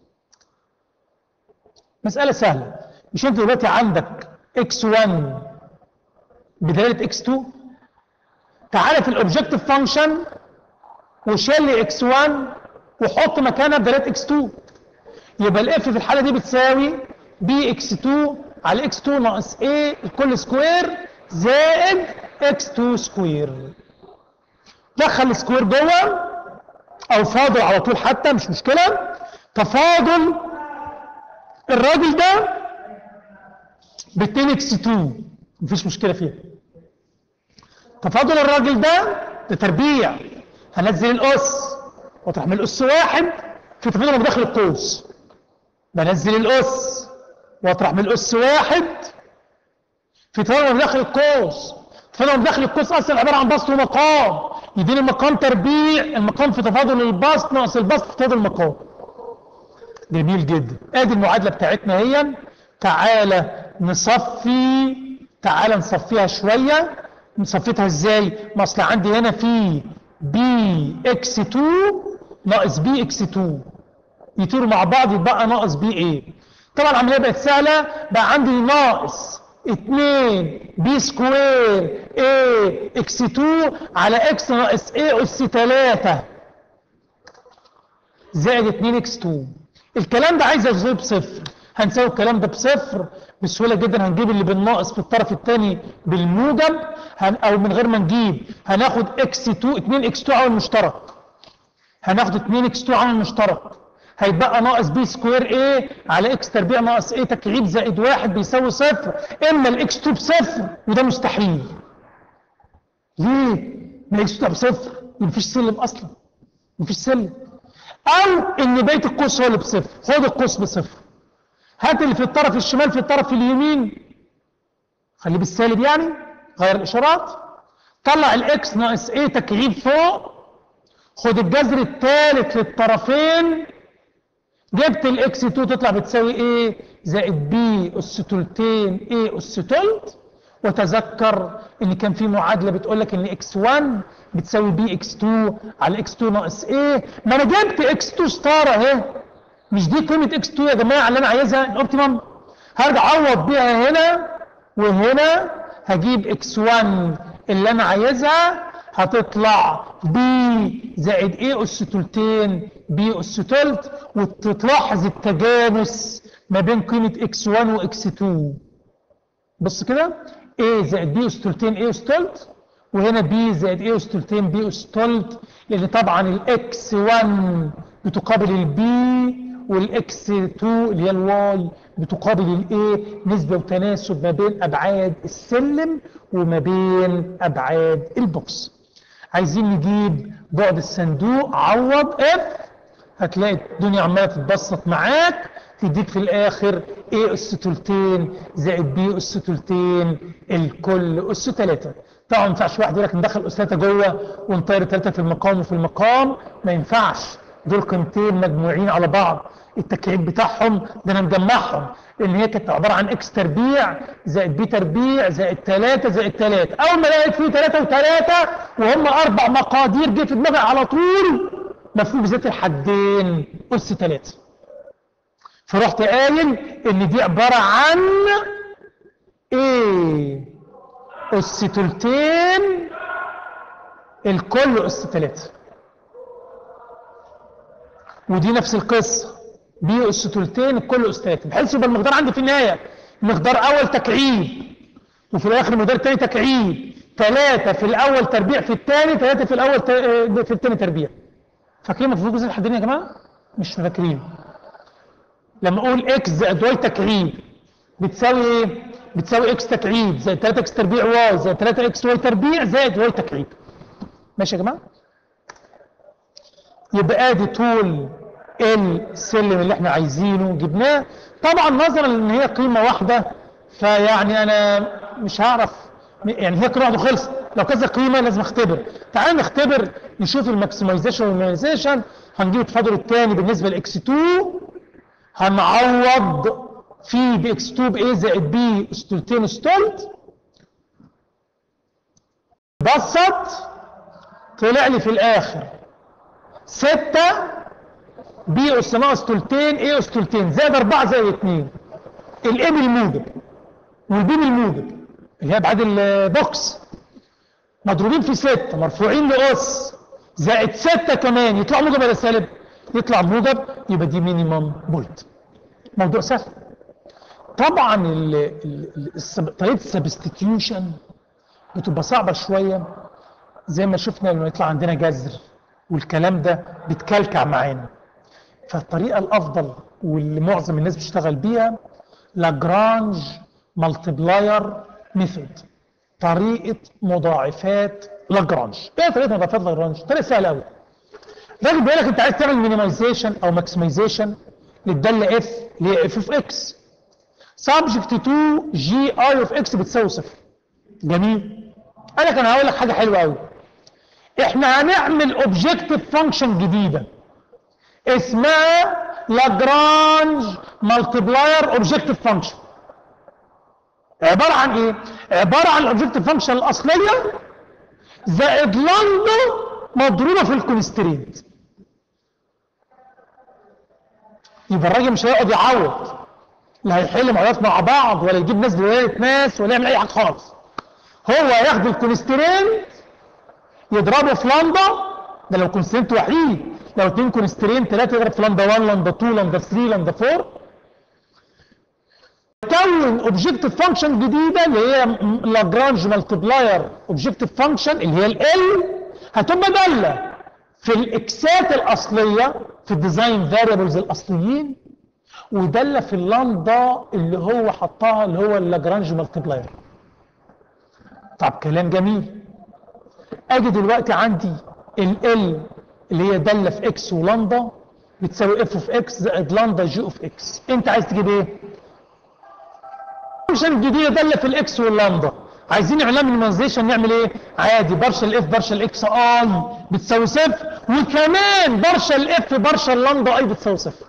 S1: مساله سهله مش انت دلوقتي عندك اكس 1 بدلاله اكس 2 تعالى في الاوبجكتيف فانكشن وشيل لي اكس 1 وحط مكانها بدلاله اكس 2 يبقى الاف في الحاله دي بتساوي بي اكس 2 على اكس 2 ناقص ايه الكل سكوير زائد اكس 2 سكوير دخل السكوير جوه او فاضل على طول حتى مش مشكله تفاضل الراجل ده ب 2 اكس 2 مفيش مشكله فيها تفاضل الراجل ده ده تربيع هنزل الاس واطرح من الاس واحد في تفاضل من داخل القوس بنزل الاس واطرح من الاس واحد في تفاضل من داخل القوس تفاضل من داخل القوس اصلا عباره عن بسط ومقام يديني المقام تربيع المقام في تفاضل البسط ناقص البسط في تفاضل المقام جميل جدا ادي المعادله بتاعتنا هي تعالى نصفي تعالى نصفيها شويه نصفيتها ازاي ما اصل عندي هنا في بي اكس 2 ناقص بي اكس 2 يطيروا مع بعض يبقى ناقص بي ايه طبعا العمليه بقت سهله بقى عندي ناقص 2 بي سكوير اي اكس 2 على اكس ناقص اي اس 3 زائد 2 اكس 2 الكلام ده عايز اجيبه بصفر هنساوي الكلام ده بصفر بسهوله جدا هنجيب اللي بالناقص في الطرف الثاني بالموجب هن او من غير ما نجيب هناخد اكس 2 2 اكس 2 عامل مشترك هناخد 2 اكس 2 عامل مشترك هيبقى ناقص بي سكوير ايه على اكس تربيع ناقص ايه تكعيب زائد واحد بيساوي صفر اما الاكس 2 بصفر وده مستحيل ليه؟ ما الاكس 2 بصفر مفيش سلم اصلا مفيش سلم او ان بيت القوس هو اللي بصفر خد القوس بصفر هات اللي في الطرف الشمال في الطرف اليمين خليه بالسالب يعني غير الاشارات طلع الاكس ناقص ايه تكعيب فوق خد الجذر الثالث للطرفين جبت الاكس 2 تطلع بتساوي ايه زائد بي اس تلتين ايه اس تلت وتذكر ان كان في معادله بتقول لك ان اكس 1 بتساوي بي اكس 2 على اكس 2 ناقص ايه ما انا جبت اكس 2 ستار اهي مش دي قيمه اكس 2 يا جماعه اللي انا عايزها الاوبتيمم هرجع اعوض بيها هنا وهنا هجيب اكس 1 اللي انا عايزها هتطلع بي زائد ايه اس تلتين بي اس تلت وتلاحظ التجانس ما بين قيمه اكس 1 واكس 2 بص كده A زائد B أس تلتين A أس تلت وهنا B زائد A أس تلتين B أس تلت لأن طبعا الإكس 1 بتقابل البي والإكس 2 اللي هي الواي بتقابل الإيه نسبة وتناسب ما بين أبعاد السلم وما بين أبعاد البوكس عايزين نجيب بعد الصندوق عوض اف هتلاقي الدنيا عماله تتبسط معاك تديك في الاخر ايه اس تلتين زائد بي اس تلتين الكل اس تلاته طبعا ما ينفعش واحد يقول لك ندخل اس تلاته جوه ونطير تلاته في المقام وفي المقام ما ينفعش دول قيمتين مجموعين على بعض التكعيب بتاعهم ده انا مجمعهم لان هي كانت عباره عن اكس تربيع زائد بي تربيع زائد 3 زائد 3 اول ما لقيت فيه 3 و3 وهم اربع مقادير جه في دماغي على طول مفهوم ذات الحدين اس 3 فرحت قايل ان دي عباره عن ايه اس تلتين الكل اس 3 ودي نفس القصه بي اس تلتين الكل اس 3 بحيث يبقى المقدار عندي في النهايه مقدار اول تكعيب وفي الاخر مقدار تاني تكعيب ثلاثة في الاول تربيع في الثاني ثلاثة في الاول ت... في الثاني تربيع فاكرين مفهوم جزء الحدين يا جماعه مش فاكرين لما اقول اكس زائد واي تكعيب بتساوي ايه بتساوي اكس تكعيب زائد 3 اكس تربيع واي زائد 3 اكس واي تربيع زائد واي تكعيب ماشي يا جماعه يبقى ادي طول السلم اللي احنا عايزينه جبناه طبعا نظرا لان هي قيمه واحده فيعني انا مش هعرف يعني هي قيمه واحده خلص لو كذا قيمه لازم اختبر تعال نختبر نشوف الماكسمايزيشن والمينيمايزيشن هنجيب التفاضل الثاني بالنسبه لاكس 2 هنعوض في باكس 2 بايه زائد بي استولتين استولت بسط طلع لي في الاخر 6 بي اس ناقص تلتين ايه اس تلتين زائد 4 زائد 2 الايه بالموجب والبي بالموجب اللي هي ابعاد البوكس مضروبين في 6 مرفوعين لاس زائد 6 كمان يطلع موجب ولا سالب؟ يطلع موجب يبقى دي مينيمم بولت موضوع سهل طبعا ال ال ال طريقه السبستيتيوشن بتبقى صعبه شويه زي ما شفنا لما يطلع عندنا جذر والكلام ده بيتكلكع معانا فالطريقة الأفضل واللي معظم الناس بتشتغل بيها لاجرانج مالتبلاير ميثود طريقة مضاعفات لاجرانج ايه طريقة مضاعفات لاجرانج؟ طريقة سهلة قوي الراجل بيقول لك انت عايز تعمل مينيمايزيشن او ماكسمايزيشن للدالة اف اللي هي اف اوف اكس سبجكت تو جي اي اوف اكس بتساوي صفر جميل قال لك انا هقول لك حاجة حلوة قوي احنا هنعمل اوبجكتيف فانكشن جديدة اسمها لاجرانج مالتبلاير اوبجكتيف فانكشن عبارة عن ايه؟ عبارة عن الاوبجكتيف فانكشن الاصلية زائد لندو مضروبة في الكونسترينت يبقى الراجل مش هيقعد يعوض لا هيحل معادلات مع بعض ولا يجيب ناس بدلاله ناس ولا يعمل اي حاجه خالص هو هياخد الكونسترينت يضربه في لندا ده لو كونسترينت وحيد لو اتنين كونسترينت ثلاثه يضرب في لندا 1 لندا 2 لندا 3 لندا 4 كون اوبجكتيف فانكشن جديده اللي هي لاجرانج مالتبلاير اوبجكتيف فانكشن اللي هي ال هتبقى داله في الاكسات الاصليه في الديزاين فاريبلز الاصليين وداله في اللندا اللي هو حطها اللي هو اللاجرانج مالتبلاير طب كلام جميل اجي دلوقتي عندي ال ال اللي هي داله في اكس ولندا بتساوي اف اوف اكس زائد لندا جي اوف اكس انت عايز تجيب ايه الفانكشن الجديده داله في الاكس واللندا عايزين نعملها مينيمايزيشن نعمل ايه عادي بارشل اف بارشل اكس اي بتساوي صفر وكمان بارشل اف بارشل لندا اي بتساوي صفر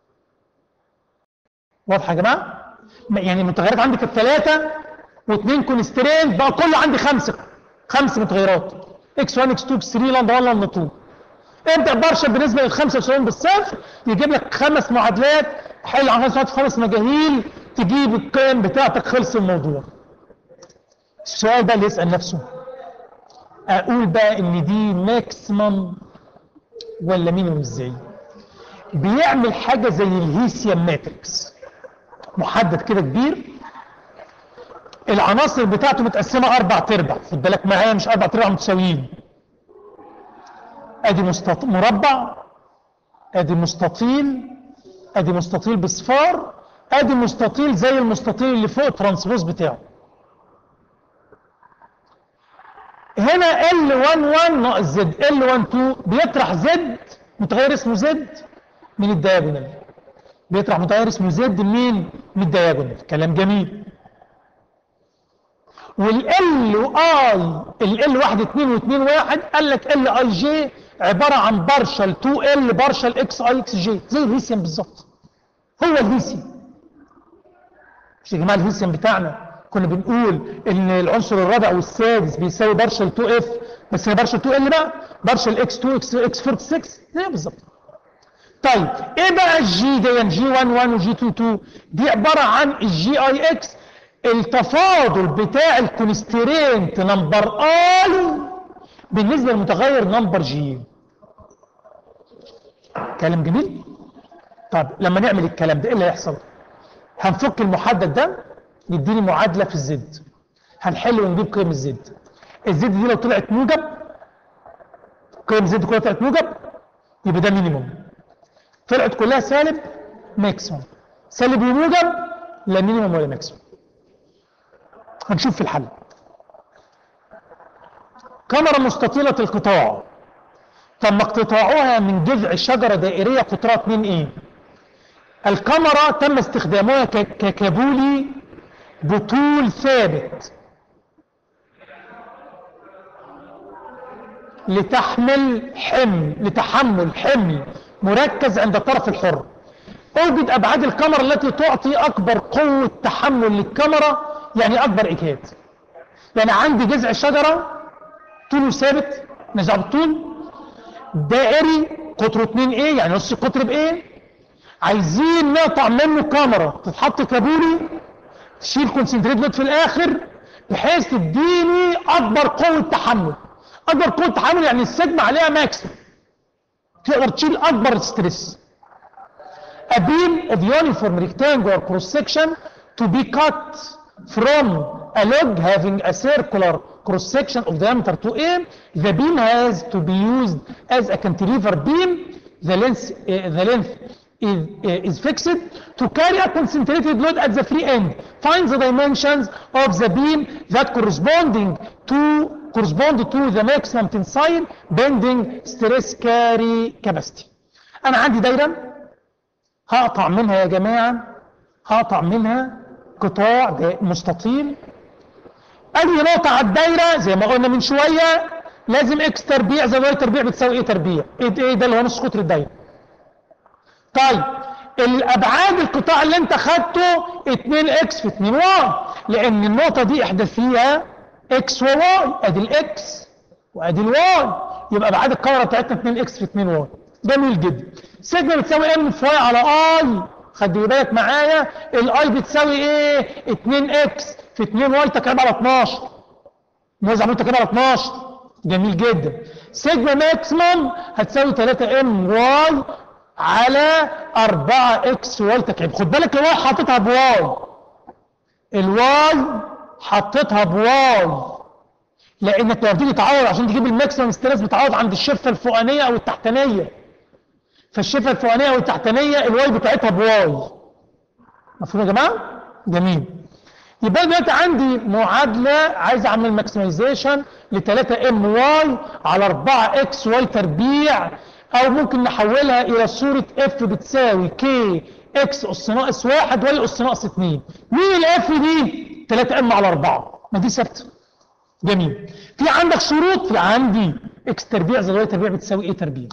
S1: واضحه يا جماعه يعني المتغيرات عندي كانت ثلاثه واثنين كونسترين بقى كله عندي خمسه خمس متغيرات اكس 1 اكس 2 اكس 3 لندا 1 لندا 2 ابدا بارشل بالنسبه للخمسه يساويهم بالصفر يجيب لك خمس معادلات حل عن خمس خمس مجاهيل تجيب القيم بتاعتك خلص الموضوع السؤال بقى اللي يسال نفسه اقول بقى ان دي ماكسيمم ولا مينيمم ازاي بيعمل حاجه زي الهيسيام ماتريكس محدد كده كبير العناصر بتاعته متقسمه اربع تربع خد بالك معايا مش اربع تربع متساويين ادي مستط... مربع ادي مستطيل ادي مستطيل بصفار ادي مستطيل زي المستطيل اللي فوق الترانسبوز بتاعه هنا L11 ناقص Z L12 بيطرح Z متغير اسمه Z من الدياجونال بيطرح متغير اسمه Z منين من الدياجونال كلام جميل والال واي ال 1 2 و2 1 قال لك ال اي جي عباره عن بارشل 2 ال بارشل اكس اي اكس جي زي الهيسيوم بالظبط هو الهيسيوم مش يا جماعه الهيسيوم بتاعنا كنا بنقول ان العنصر الرابع والسادس بيساوي بارشل 2 اف بس هي بارشل 2 ال بقى بارشل اكس 2 اكس اكس 46 زي بالظبط طيب ايه بقى الجي دي جي 1 1 وجي 2 2 دي عباره عن الجي اي اكس التفاضل بتاع الكونسترينت نمبر اي بالنسبه للمتغير نمبر جي كلام جميل طب لما نعمل الكلام ده ايه اللي هيحصل هنفك المحدد ده يديني معادله في الزد هنحل ونجيب قيم الزد الزد دي لو طلعت موجب قيم الزد كلها طلعت موجب يبقى ده مينيموم طلعت كلها سالب ماكسيموم سالب وموجب لا مينيموم ولا ماكسيموم هنشوف في الحل كاميرا مستطيلة القطاع تم اقتطاعها من جذع شجرة دائرية قطرها 2 ايه الكاميرا تم استخدامها ككابولي بطول ثابت لتحمل حمل لتحمل حمل مركز عند الطرف الحر اوجد ابعاد الكاميرا التي تعطي اكبر قوة تحمل للكاميرا يعني اكبر اجهاد يعني عندي جذع الشجرة طوله ثابت نزع بالطول دائري قطره 2 ايه يعني نص قطر بايه عايزين نقطع منه كاميرا تتحط كابولي تشيل كونسنتريت نوت في الاخر بحيث تديني اكبر قوه تحمل اكبر قوه تحمل يعني السجمه عليها ماكسيم تقدر تشيل اكبر ستريس A beam of uniform rectangular cross section to be cut from a log having a circular cross section of diameter 2a the beam has to be used as a cantilever beam the length uh, the length is, uh, is fixed to carry a concentrated load at the free end find the dimensions of the beam that corresponding to correspond to the maximum tensile bending stress carry capacity انا عندي دايره هقطع منها يا جماعه هقطع منها قطاع دا- مستطيل اي نقطه على الدايره زي ما قلنا من شويه لازم اكس تربيع زائد واي تربيع بتساوي ايه تربيع ايه ايه ده اللي هو نص قطر الدايره طيب الابعاد القطاع اللي انت خدته 2 اكس في 2 واي لان النقطه دي احدث فيها اكس وواي ادي الاكس وادي الواي يبقى ابعاد الكاميرا بتاعتنا 2 اكس في 2 واي جميل جدا سيجما بتساوي ام في واي على اي خلي بالك معايا الاي بتساوي ايه 2 اكس في 2 واي تكعيب على 12 موزع عمود تكعيب على 12 جميل جدا سيجما ماكسيمم هتساوي 3 ام واي على 4 اكس واي تكعيب خد بالك الواي حاططها بواي الواي حطيتها بواي لانك لما بتيجي تعوض عشان تجيب الماكسيمم ستريس بتعوض عند الشفه الفوقانيه او التحتانيه فالشفه الفوقانيه او التحتانيه الواي بتاعتها بواي مفهوم يا جماعه جميل يبقى دلوقتي عندي معادله عايز اعمل ماكسمايزيشن ل 3 ام واي على 4 اكس واي تربيع او ممكن نحولها الى صوره اف بتساوي كي اكس اس ناقص 1 واي اس ناقص 2 مين الاف دي 3 ام على 4 ما دي ثابته جميل في عندك شروط في عندي اكس تربيع زائد واي تربيع بتساوي ايه تربيع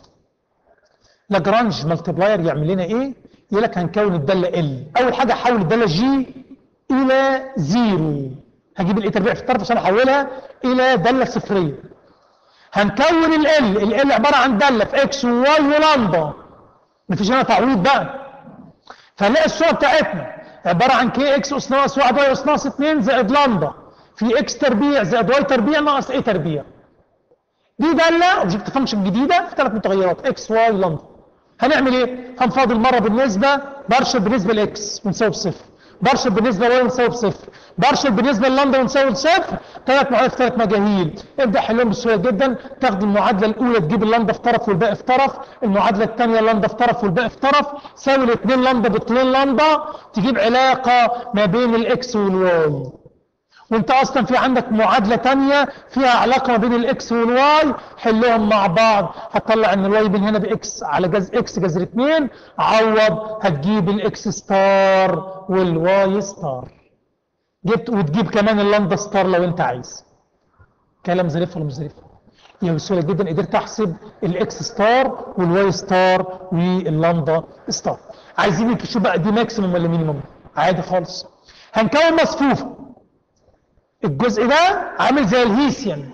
S1: لاجرانج مالتبلاير يعمل لنا ايه يقول لك هنكون الداله ال اول حاجه احول الداله جي الى زيرو هجيب الاي تربيع في الطرف عشان احولها الى داله صفريه هنكون ال ال ال عباره عن داله في اكس وواي ولامدا مفيش هنا تعويض بقى فنلاقي الصوره بتاعتنا عباره عن كي اكس اس ناقص 1 واي اس ناقص 2 زائد لامدا في اكس تربيع زائد واي تربيع ناقص ايه تربيع دي داله اوبجكت فانكشن جديده في ثلاث متغيرات اكس واي لامدا هنعمل ايه هنفاضل مره بالنسبه بارشل بالنسبه لاكس ونساوي بصفر بارشل بالنسبه لواي ونساوي بصفر بارشل بالنسبه للامدا ونساوي بصفر ثلاث معادلات في ثلاث مجاهيل ابدا حلهم بسهوله جدا تاخد المعادله الاولى تجيب اللامدا في طرف والباقي في طرف المعادله الثانيه اللامدا في طرف والباقي في طرف ساوي الاثنين لامدا باثنين لامدا تجيب علاقه ما بين الاكس والواي وانت اصلا في عندك معادله تانية فيها علاقه ما بين الاكس والواي حلهم مع بعض هتطلع ان الواي بين هنا باكس على جذر اكس جذر 2 عوض هتجيب الاكس ستار والواي ستار جبت وتجيب كمان اللامدا ستار لو انت عايز كلام ظريف ولا مش ظريف يعني بسهوله جدا قدرت احسب الاكس ستار والواي ستار واللامدا ستار عايزين نشوف بقى دي ماكسيموم ولا مينيموم عادي خالص هنكون مصفوفه الجزء ده عامل زي الهيسيان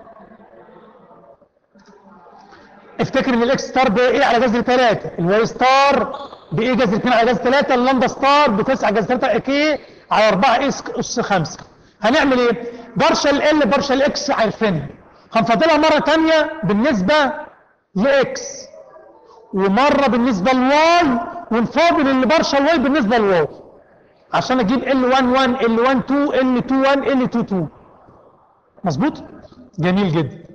S1: افتكر ان الاكس ستار بايه على جذر 3 الواي ستار بايه جذر 2 على جذر 3 اللامدا ستار ب 9 جذر 3 كي على 4 اس اس 5 هنعمل ايه بارشل ال بارشل اكس عارفينها هنفضلها مره ثانيه بالنسبه لاكس ومره بالنسبه لواي ونفاضل اللي بارشل واي بالنسبه لواي عشان اجيب L11 L12 L21 L22 مظبوط جميل جدا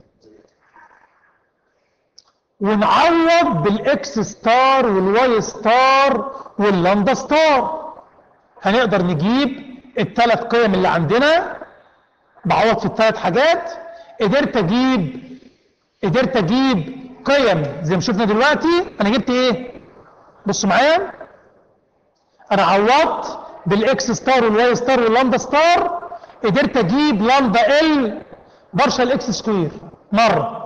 S1: ونعوض بالاكس ستار والواي ستار واللامدا ستار هنقدر نجيب الثلاث قيم اللي عندنا بعوض في الثلاث حاجات قدرت اجيب قدرت اجيب قيم زي ما شفنا دلوقتي انا جبت ايه بصوا معايا انا عوضت بالاكس ستار والواي ستار واللامدا ستار قدرت اجيب لامدا ال بارشل اكس سكوير مره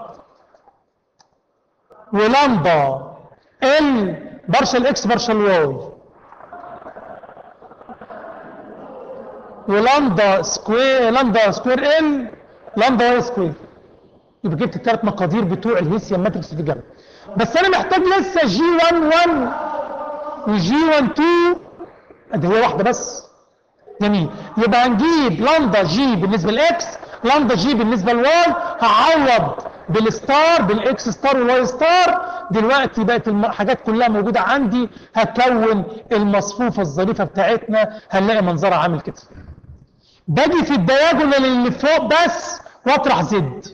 S1: ولامدا ال بارشل اكس بارشل واي ولامدا سكوير لامدا سكوير ال لامدا واي سكوير يبقى جبت الثلاث مقادير بتوع الهيسيان ماتريكس في الجنب بس انا محتاج لسه جي 1 1 وجي 1 2 ده هي واحده بس جميل يبقى هنجيب لامدا جي بالنسبه لاكس لامدا جي بالنسبه لواي هعوض بالستار بالاكس ستار والواي ستار دلوقتي بقت الحاجات كلها موجوده عندي هكون المصفوفه الظريفه بتاعتنا هنلاقي منظرها عامل كده باجي في الدياجونال اللي فوق بس واطرح زد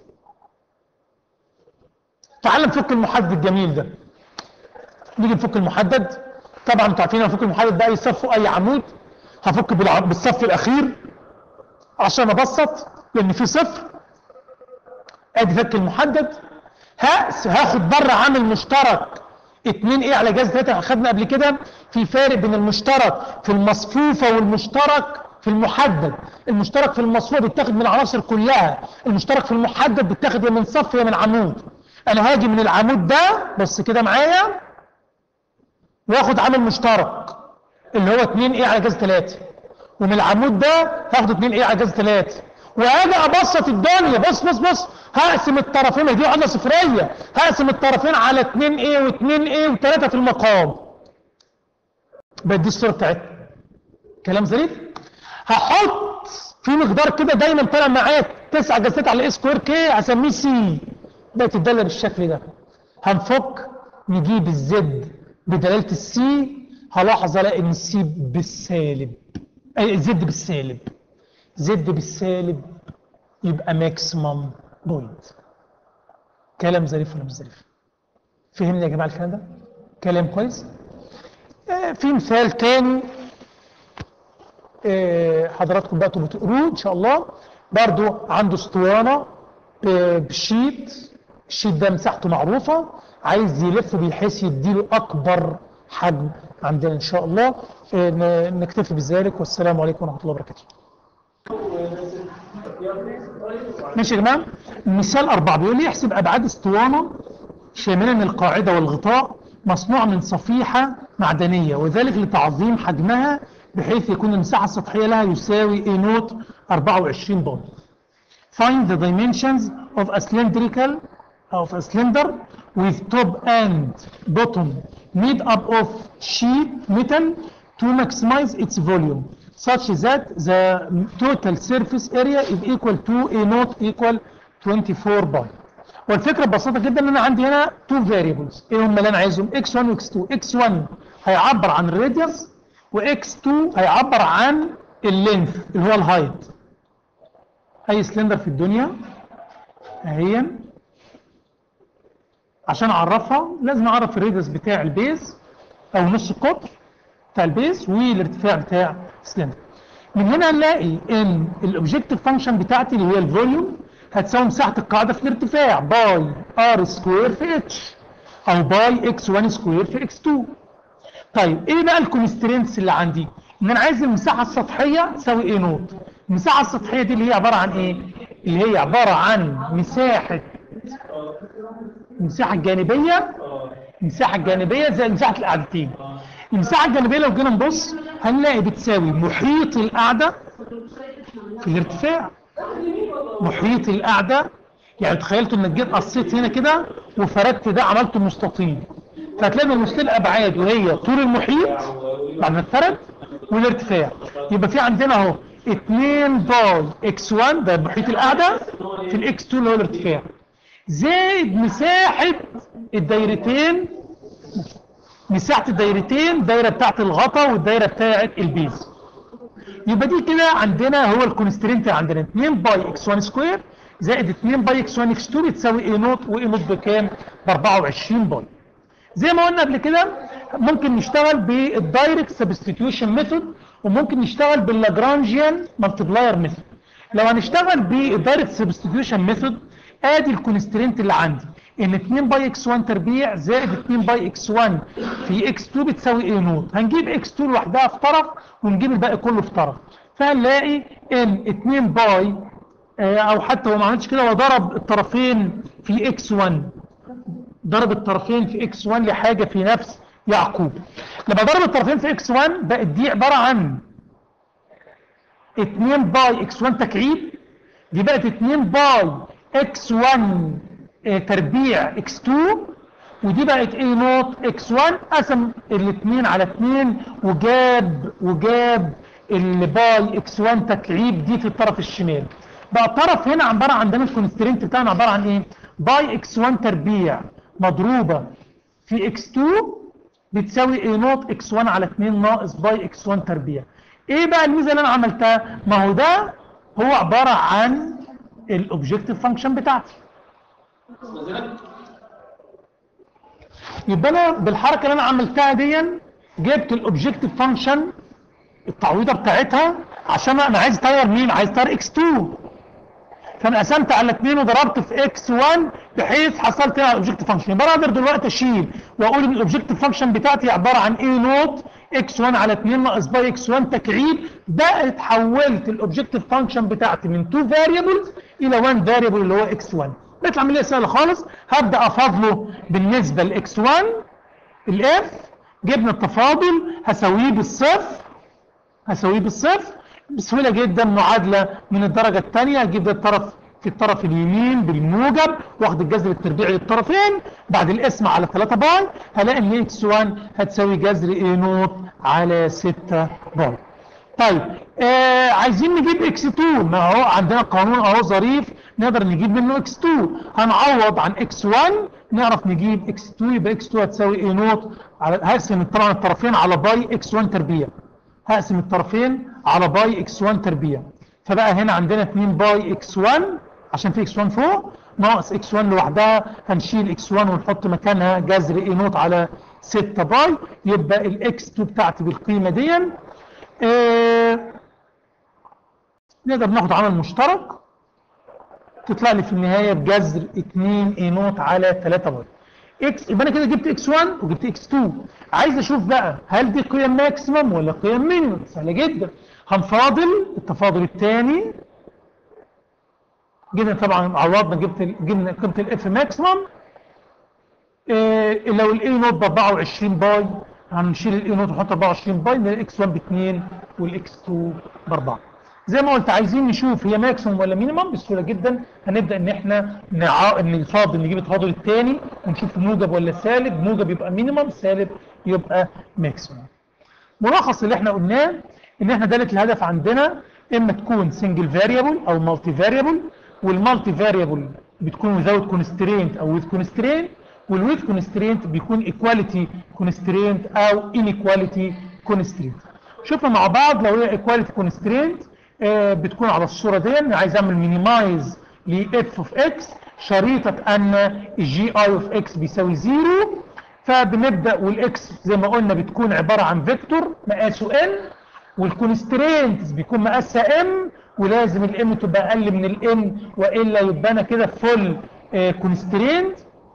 S1: تعال نفك المحدد الجميل ده نيجي نفك المحدد طبعا انتوا عارفين افك المحدد ده اي صف واي عمود هفك بالع- بالصف الاخير عشان ابسط لان في صفر ادي فك المحدد هقس هاخد بره عامل مشترك 2 ايه على جهاز 3 اخدنا قبل كده في فارق بين المشترك في المصفوفه والمشترك في المحدد المشترك في المصفوفه بيتاخد من العناصر كلها المشترك في المحدد بيتاخد يا من صف يا من عمود انا هاجي من العمود ده بص كده معايا واخد عامل مشترك اللي هو 2 ايه على جهاز 3 ومن العمود ده هاخد 2 ايه على جهاز 3 واجي ابسط الدنيا بص بص بص هقسم الطرفين دي عدله صفريه هقسم الطرفين على 2 ايه و2 ايه و3 في المقام بقت دي الصوره بتاعتنا كلام ظريف هحط في مقدار كده دايما طالع معايا 9 جسات على اي سكوير كي هسميه سي بقت الداله بالشكل ده هنفك نجيب الزد بدلاله السي هلاحظ الاقي ان السي بالسالب اي الزد بالسالب زد بالسالب يبقى ماكسيمم بوينت كلام ظريف ولا مش ظريف فهمني يا جماعه الكلام ده كلام كويس آه، في مثال تاني آه، حضراتكم بقى تبقوا تقروه ان شاء الله برضو عنده اسطوانه ب- بشيت الشيت ده مساحته معروفه عايز يلف بحيث يديله اكبر حجم عندنا ان شاء الله آه، ن- نكتفي بذلك والسلام عليكم ورحمه الله وبركاته ماشي يا جماعه مثال أربعة بيقول لي يحسب أبعاد اسطوانة شاملة من القاعدة والغطاء مصنوع من صفيحة معدنية وذلك لتعظيم حجمها بحيث يكون المساحة السطحية لها يساوي A نوت 24 بون Find the dimensions of a cylindrical of a cylinder with top and bottom made up of sheet metal to maximize its volume such that the total surface area is equal to A naught equal 24 باي والفكرة ببساطة جدا ان انا عندي هنا two variables ايه هم اللي انا عايزهم x1 و x2 x1 هيعبر عن الراديوس وx2 هيعبر عن اللينث اللي هو الهايت اي سلندر في الدنيا اهي عشان اعرفها لازم اعرف الراديوس بتاع البيز او نص القطر بتاع البيز والارتفاع بتاع السلندر من هنا هنلاقي ان الاوبجكتيف فانكشن بتاعتي اللي هي الفوليوم هتساوي مساحه القاعده في الارتفاع باي ار سكوير في اتش او باي اكس 1 سكوير في اكس 2 طيب ايه بقى الكونسترينتس اللي عندي ان انا عايز المساحه السطحيه تساوي ايه نوت المساحه السطحيه دي اللي هي عباره عن ايه اللي هي عباره عن مساحه المساحه الجانبيه المساحه الجانبيه زي مساحه القاعدتين المساحه الجانبيه لو جينا نبص هنلاقي بتساوي محيط القاعده في الارتفاع محيط القاعده يعني تخيلت انك جيت قصيت هنا كده وفردت ده عملته مستطيل فهتلاقي من مستطيل الابعاد وهي طول المحيط بعد ما اتفرد والارتفاع يبقى في عندنا اهو 2 باي اكس 1 ده محيط القاعده في الاكس 2 اللي هو الارتفاع زائد مساحه الدايرتين مساحه الدايرتين الدايره بتاعت الغطا والدايره بتاعت البيز يبقى دي كده عندنا هو الكونسترينت عندنا 2 باي اكس 1 سكوير زائد 2 باي اكس 1 اكس 2 بتساوي اي نوت واي نوت بكام؟ ب 24 باي زي ما قلنا قبل كده ممكن نشتغل بالدايركت سبستيتيوشن ميثود وممكن نشتغل باللاجرانجيان مالتبلاير ميثود لو هنشتغل بالدايركت سبستيتيوشن ميثود ادي الكونسترينت اللي عندي ان 2 باي اكس 1 تربيع زائد 2 باي اكس 1 في اكس 2 بتساوي ايه نوت هنجيب اكس 2 لوحدها في طرف ونجيب الباقي كله في طرف فهنلاقي ان 2 باي آه، او حتى هو ما عملش كده هو ضرب الطرفين في اكس 1 ضرب الطرفين في اكس 1 لحاجه في نفس يعقوب لما ضرب الطرفين في اكس 1 بقت دي عباره عن 2 باي اكس 1 تكعيب دي بقت 2 باي اكس 1 آه، تربيع اكس 2 ودي بقت ايه نوت اكس 1 قسم الاثنين على 2 وجاب وجاب اللي باي اكس 1 تكعيب دي في الطرف الشمال بقى الطرف هنا عباره عندنا الكونسترينت بتاعنا عباره عن ايه باي اكس 1 تربيع مضروبه في اكس 2 بتساوي ايه نوت اكس 1 على 2 ناقص باي اكس 1 تربيع ايه بقى الميزه اللي انا عملتها ما هو ده هو عباره عن
S2: الاوبجكتيف فانكشن بتاعتي يبقى انا بالحركه اللي انا عملتها دي جبت الاوبجكتيف فانكشن التعويضه بتاعتها عشان انا عايز اطير مين عايز اطير اكس 2 فانا قسمت على 2 وضربت في اكس 1 بحيث حصلت هنا الاوبجكتيف فانكشن يبقى انا اقدر دلوقتي اشيل واقول ان الاوبجكتيف فانكشن بتاعتي عباره عن اي نوت اكس 1 على 2 ناقص باي اكس 1 تكعيب بقت حولت الاوبجكتيف فانكشن بتاعتي من 2 فاريبلز الى 1 فاريبل اللي هو اكس 1 بقت العمليه سهله خالص هبدا افاضله بالنسبه لاكس 1 الاف جبنا التفاضل هساويه بالصفر هساويه بالصفر بسهولة جدا معادلة من الدرجة الثانية اجيب ده الطرف في الطرف اليمين بالموجب واخد الجذر التربيعي للطرفين بعد الاسم على 3 باي هلاقي ان اكس 1 هتساوي جذر اي نوت على 6 باي طيب آه عايزين نجيب اكس 2 ما هو عندنا قانون اهو ظريف نقدر نجيب منه اكس 2 هنعوض عن اكس 1 نعرف نجيب اكس 2 يبقى اكس 2 هتساوي اي نوت على هقسم طبعا الطرفين على باي اكس 1 تربيع هقسم الطرفين على باي اكس 1 تربيع فبقى هنا عندنا 2 باي اكس 1 عشان في اكس 1 فوق ناقص اكس 1 لوحدها هنشيل اكس 1 ونحط مكانها جذر اي نوت على 6 باي يبقى الاكس 2 بتاعتي بالقيمه دي آه نقدر ناخد عمل مشترك تطلع لي في النهايه بجذر 2 اي نوت على 3 باي اكس يبقى انا كده جبت اكس 1 وجبت اكس 2 عايز اشوف بقى هل دي قيم ماكسيمم ولا قيم مينيمم سهله جدا هنفاضل التفاضل الثاني جبنا طبعا عوضنا جبت جبنا قيمه الاف ماكسيمم إيه لو الاي نوت ب 24 باي هنشيل الاي نوت ونحط 24 باي نلاقي الاكس 1 ب 2 والاكس 2 ب 4 زي ما قلت عايزين نشوف هي ماكسيمم ولا مينيمم بسهوله جدا هنبدا ان احنا نع... ان الفاضل نجيب التفاضل الثاني ونشوف موجب ولا سالب موجب يبقى مينيمم سالب يبقى ماكسيمم ملخص اللي احنا قلناه ان احنا داله الهدف عندنا اما تكون سنجل فاريبل او مالتي فاريبل والمالتي فاريبل بتكون without كونسترينت او with كونسترينت والويث كونسترينت بيكون ايكواليتي كونسترينت او انيكواليتي كونسترينت شوفنا مع بعض لو هي ايكواليتي كونسترينت آه بتكون على الصوره دي انا عايز اعمل مينيمايز لاف اوف اكس شريطه ان الجي اي اوف اكس بيساوي زيرو فبنبدا والاكس زي ما قلنا بتكون عباره عن فيكتور مقاسه ان والكونسترينتس بيكون مقاسها ام ولازم الام تبقى اقل من الان والا يبقى انا كده فول كونسترينت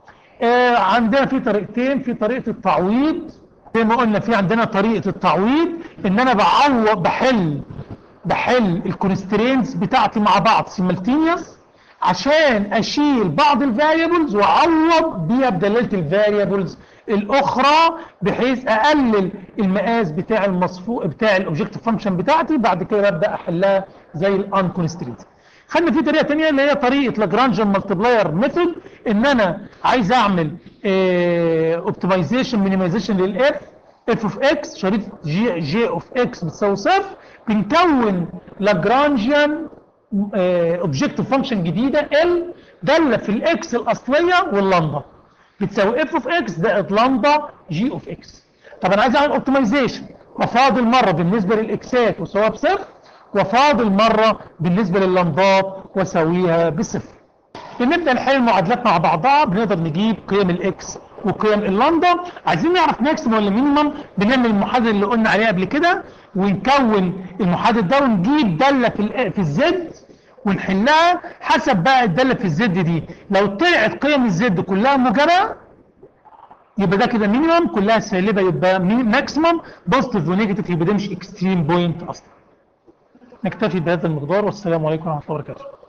S2: آه عندنا في طريقتين في طريقه التعويض زي ما قلنا في عندنا طريقه التعويض ان انا بعوض بحل بحل الكونسترينتس بتاعتي مع بعض سيملتينيوس عشان اشيل بعض الفاريبلز واعوض بيها بدلاله الفاريبلز الاخرى بحيث اقلل المقاس بتاع المصفوق بتاع الاوبجكتيف فانكشن بتاعتي بعد كده ببدا احلها زي الان كونسترينت خدنا في طريقه ثانيه اللي هي طريقه لاجرانجيان مالتبلاير ميثود ان انا عايز اعمل اوبتمايزيشن مينيمايزيشن للاف اف اوف اكس شريطه جي جي اوف اكس بتساوي صفر بنكون لاجرانجيان اوبجكتيف فانكشن جديده ال داله في الاكس الاصليه واللمبه بتساوي اف اوف اكس زائد لمبه جي اوف اكس طب انا عايز اعمل اوبتمايزيشن وفاضل مره بالنسبه للاكسات واساويها بصفر وفاضل مره بالنسبه لللمبات واساويها بصفر بنبدا نحل المعادلات مع بعضها بنقدر نجيب قيم الاكس وقيم اللمبه عايزين نعرف ماكسيمم ولا مينيمم بنعمل المحدد اللي قلنا عليه قبل كده ونكون المحدد ده ونجيب داله في في الزد ونحلها حسب بقى الداله في الزد دي لو طلعت قيم الزد كلها موجبه يبقى ده كده مينيمم كلها سالبه يبقى ماكسيمم بوزيتيف ونيجاتيف يبقى ده مش اكستريم بوينت اصلا نكتفي بهذا المقدار والسلام عليكم ورحمه الله وبركاته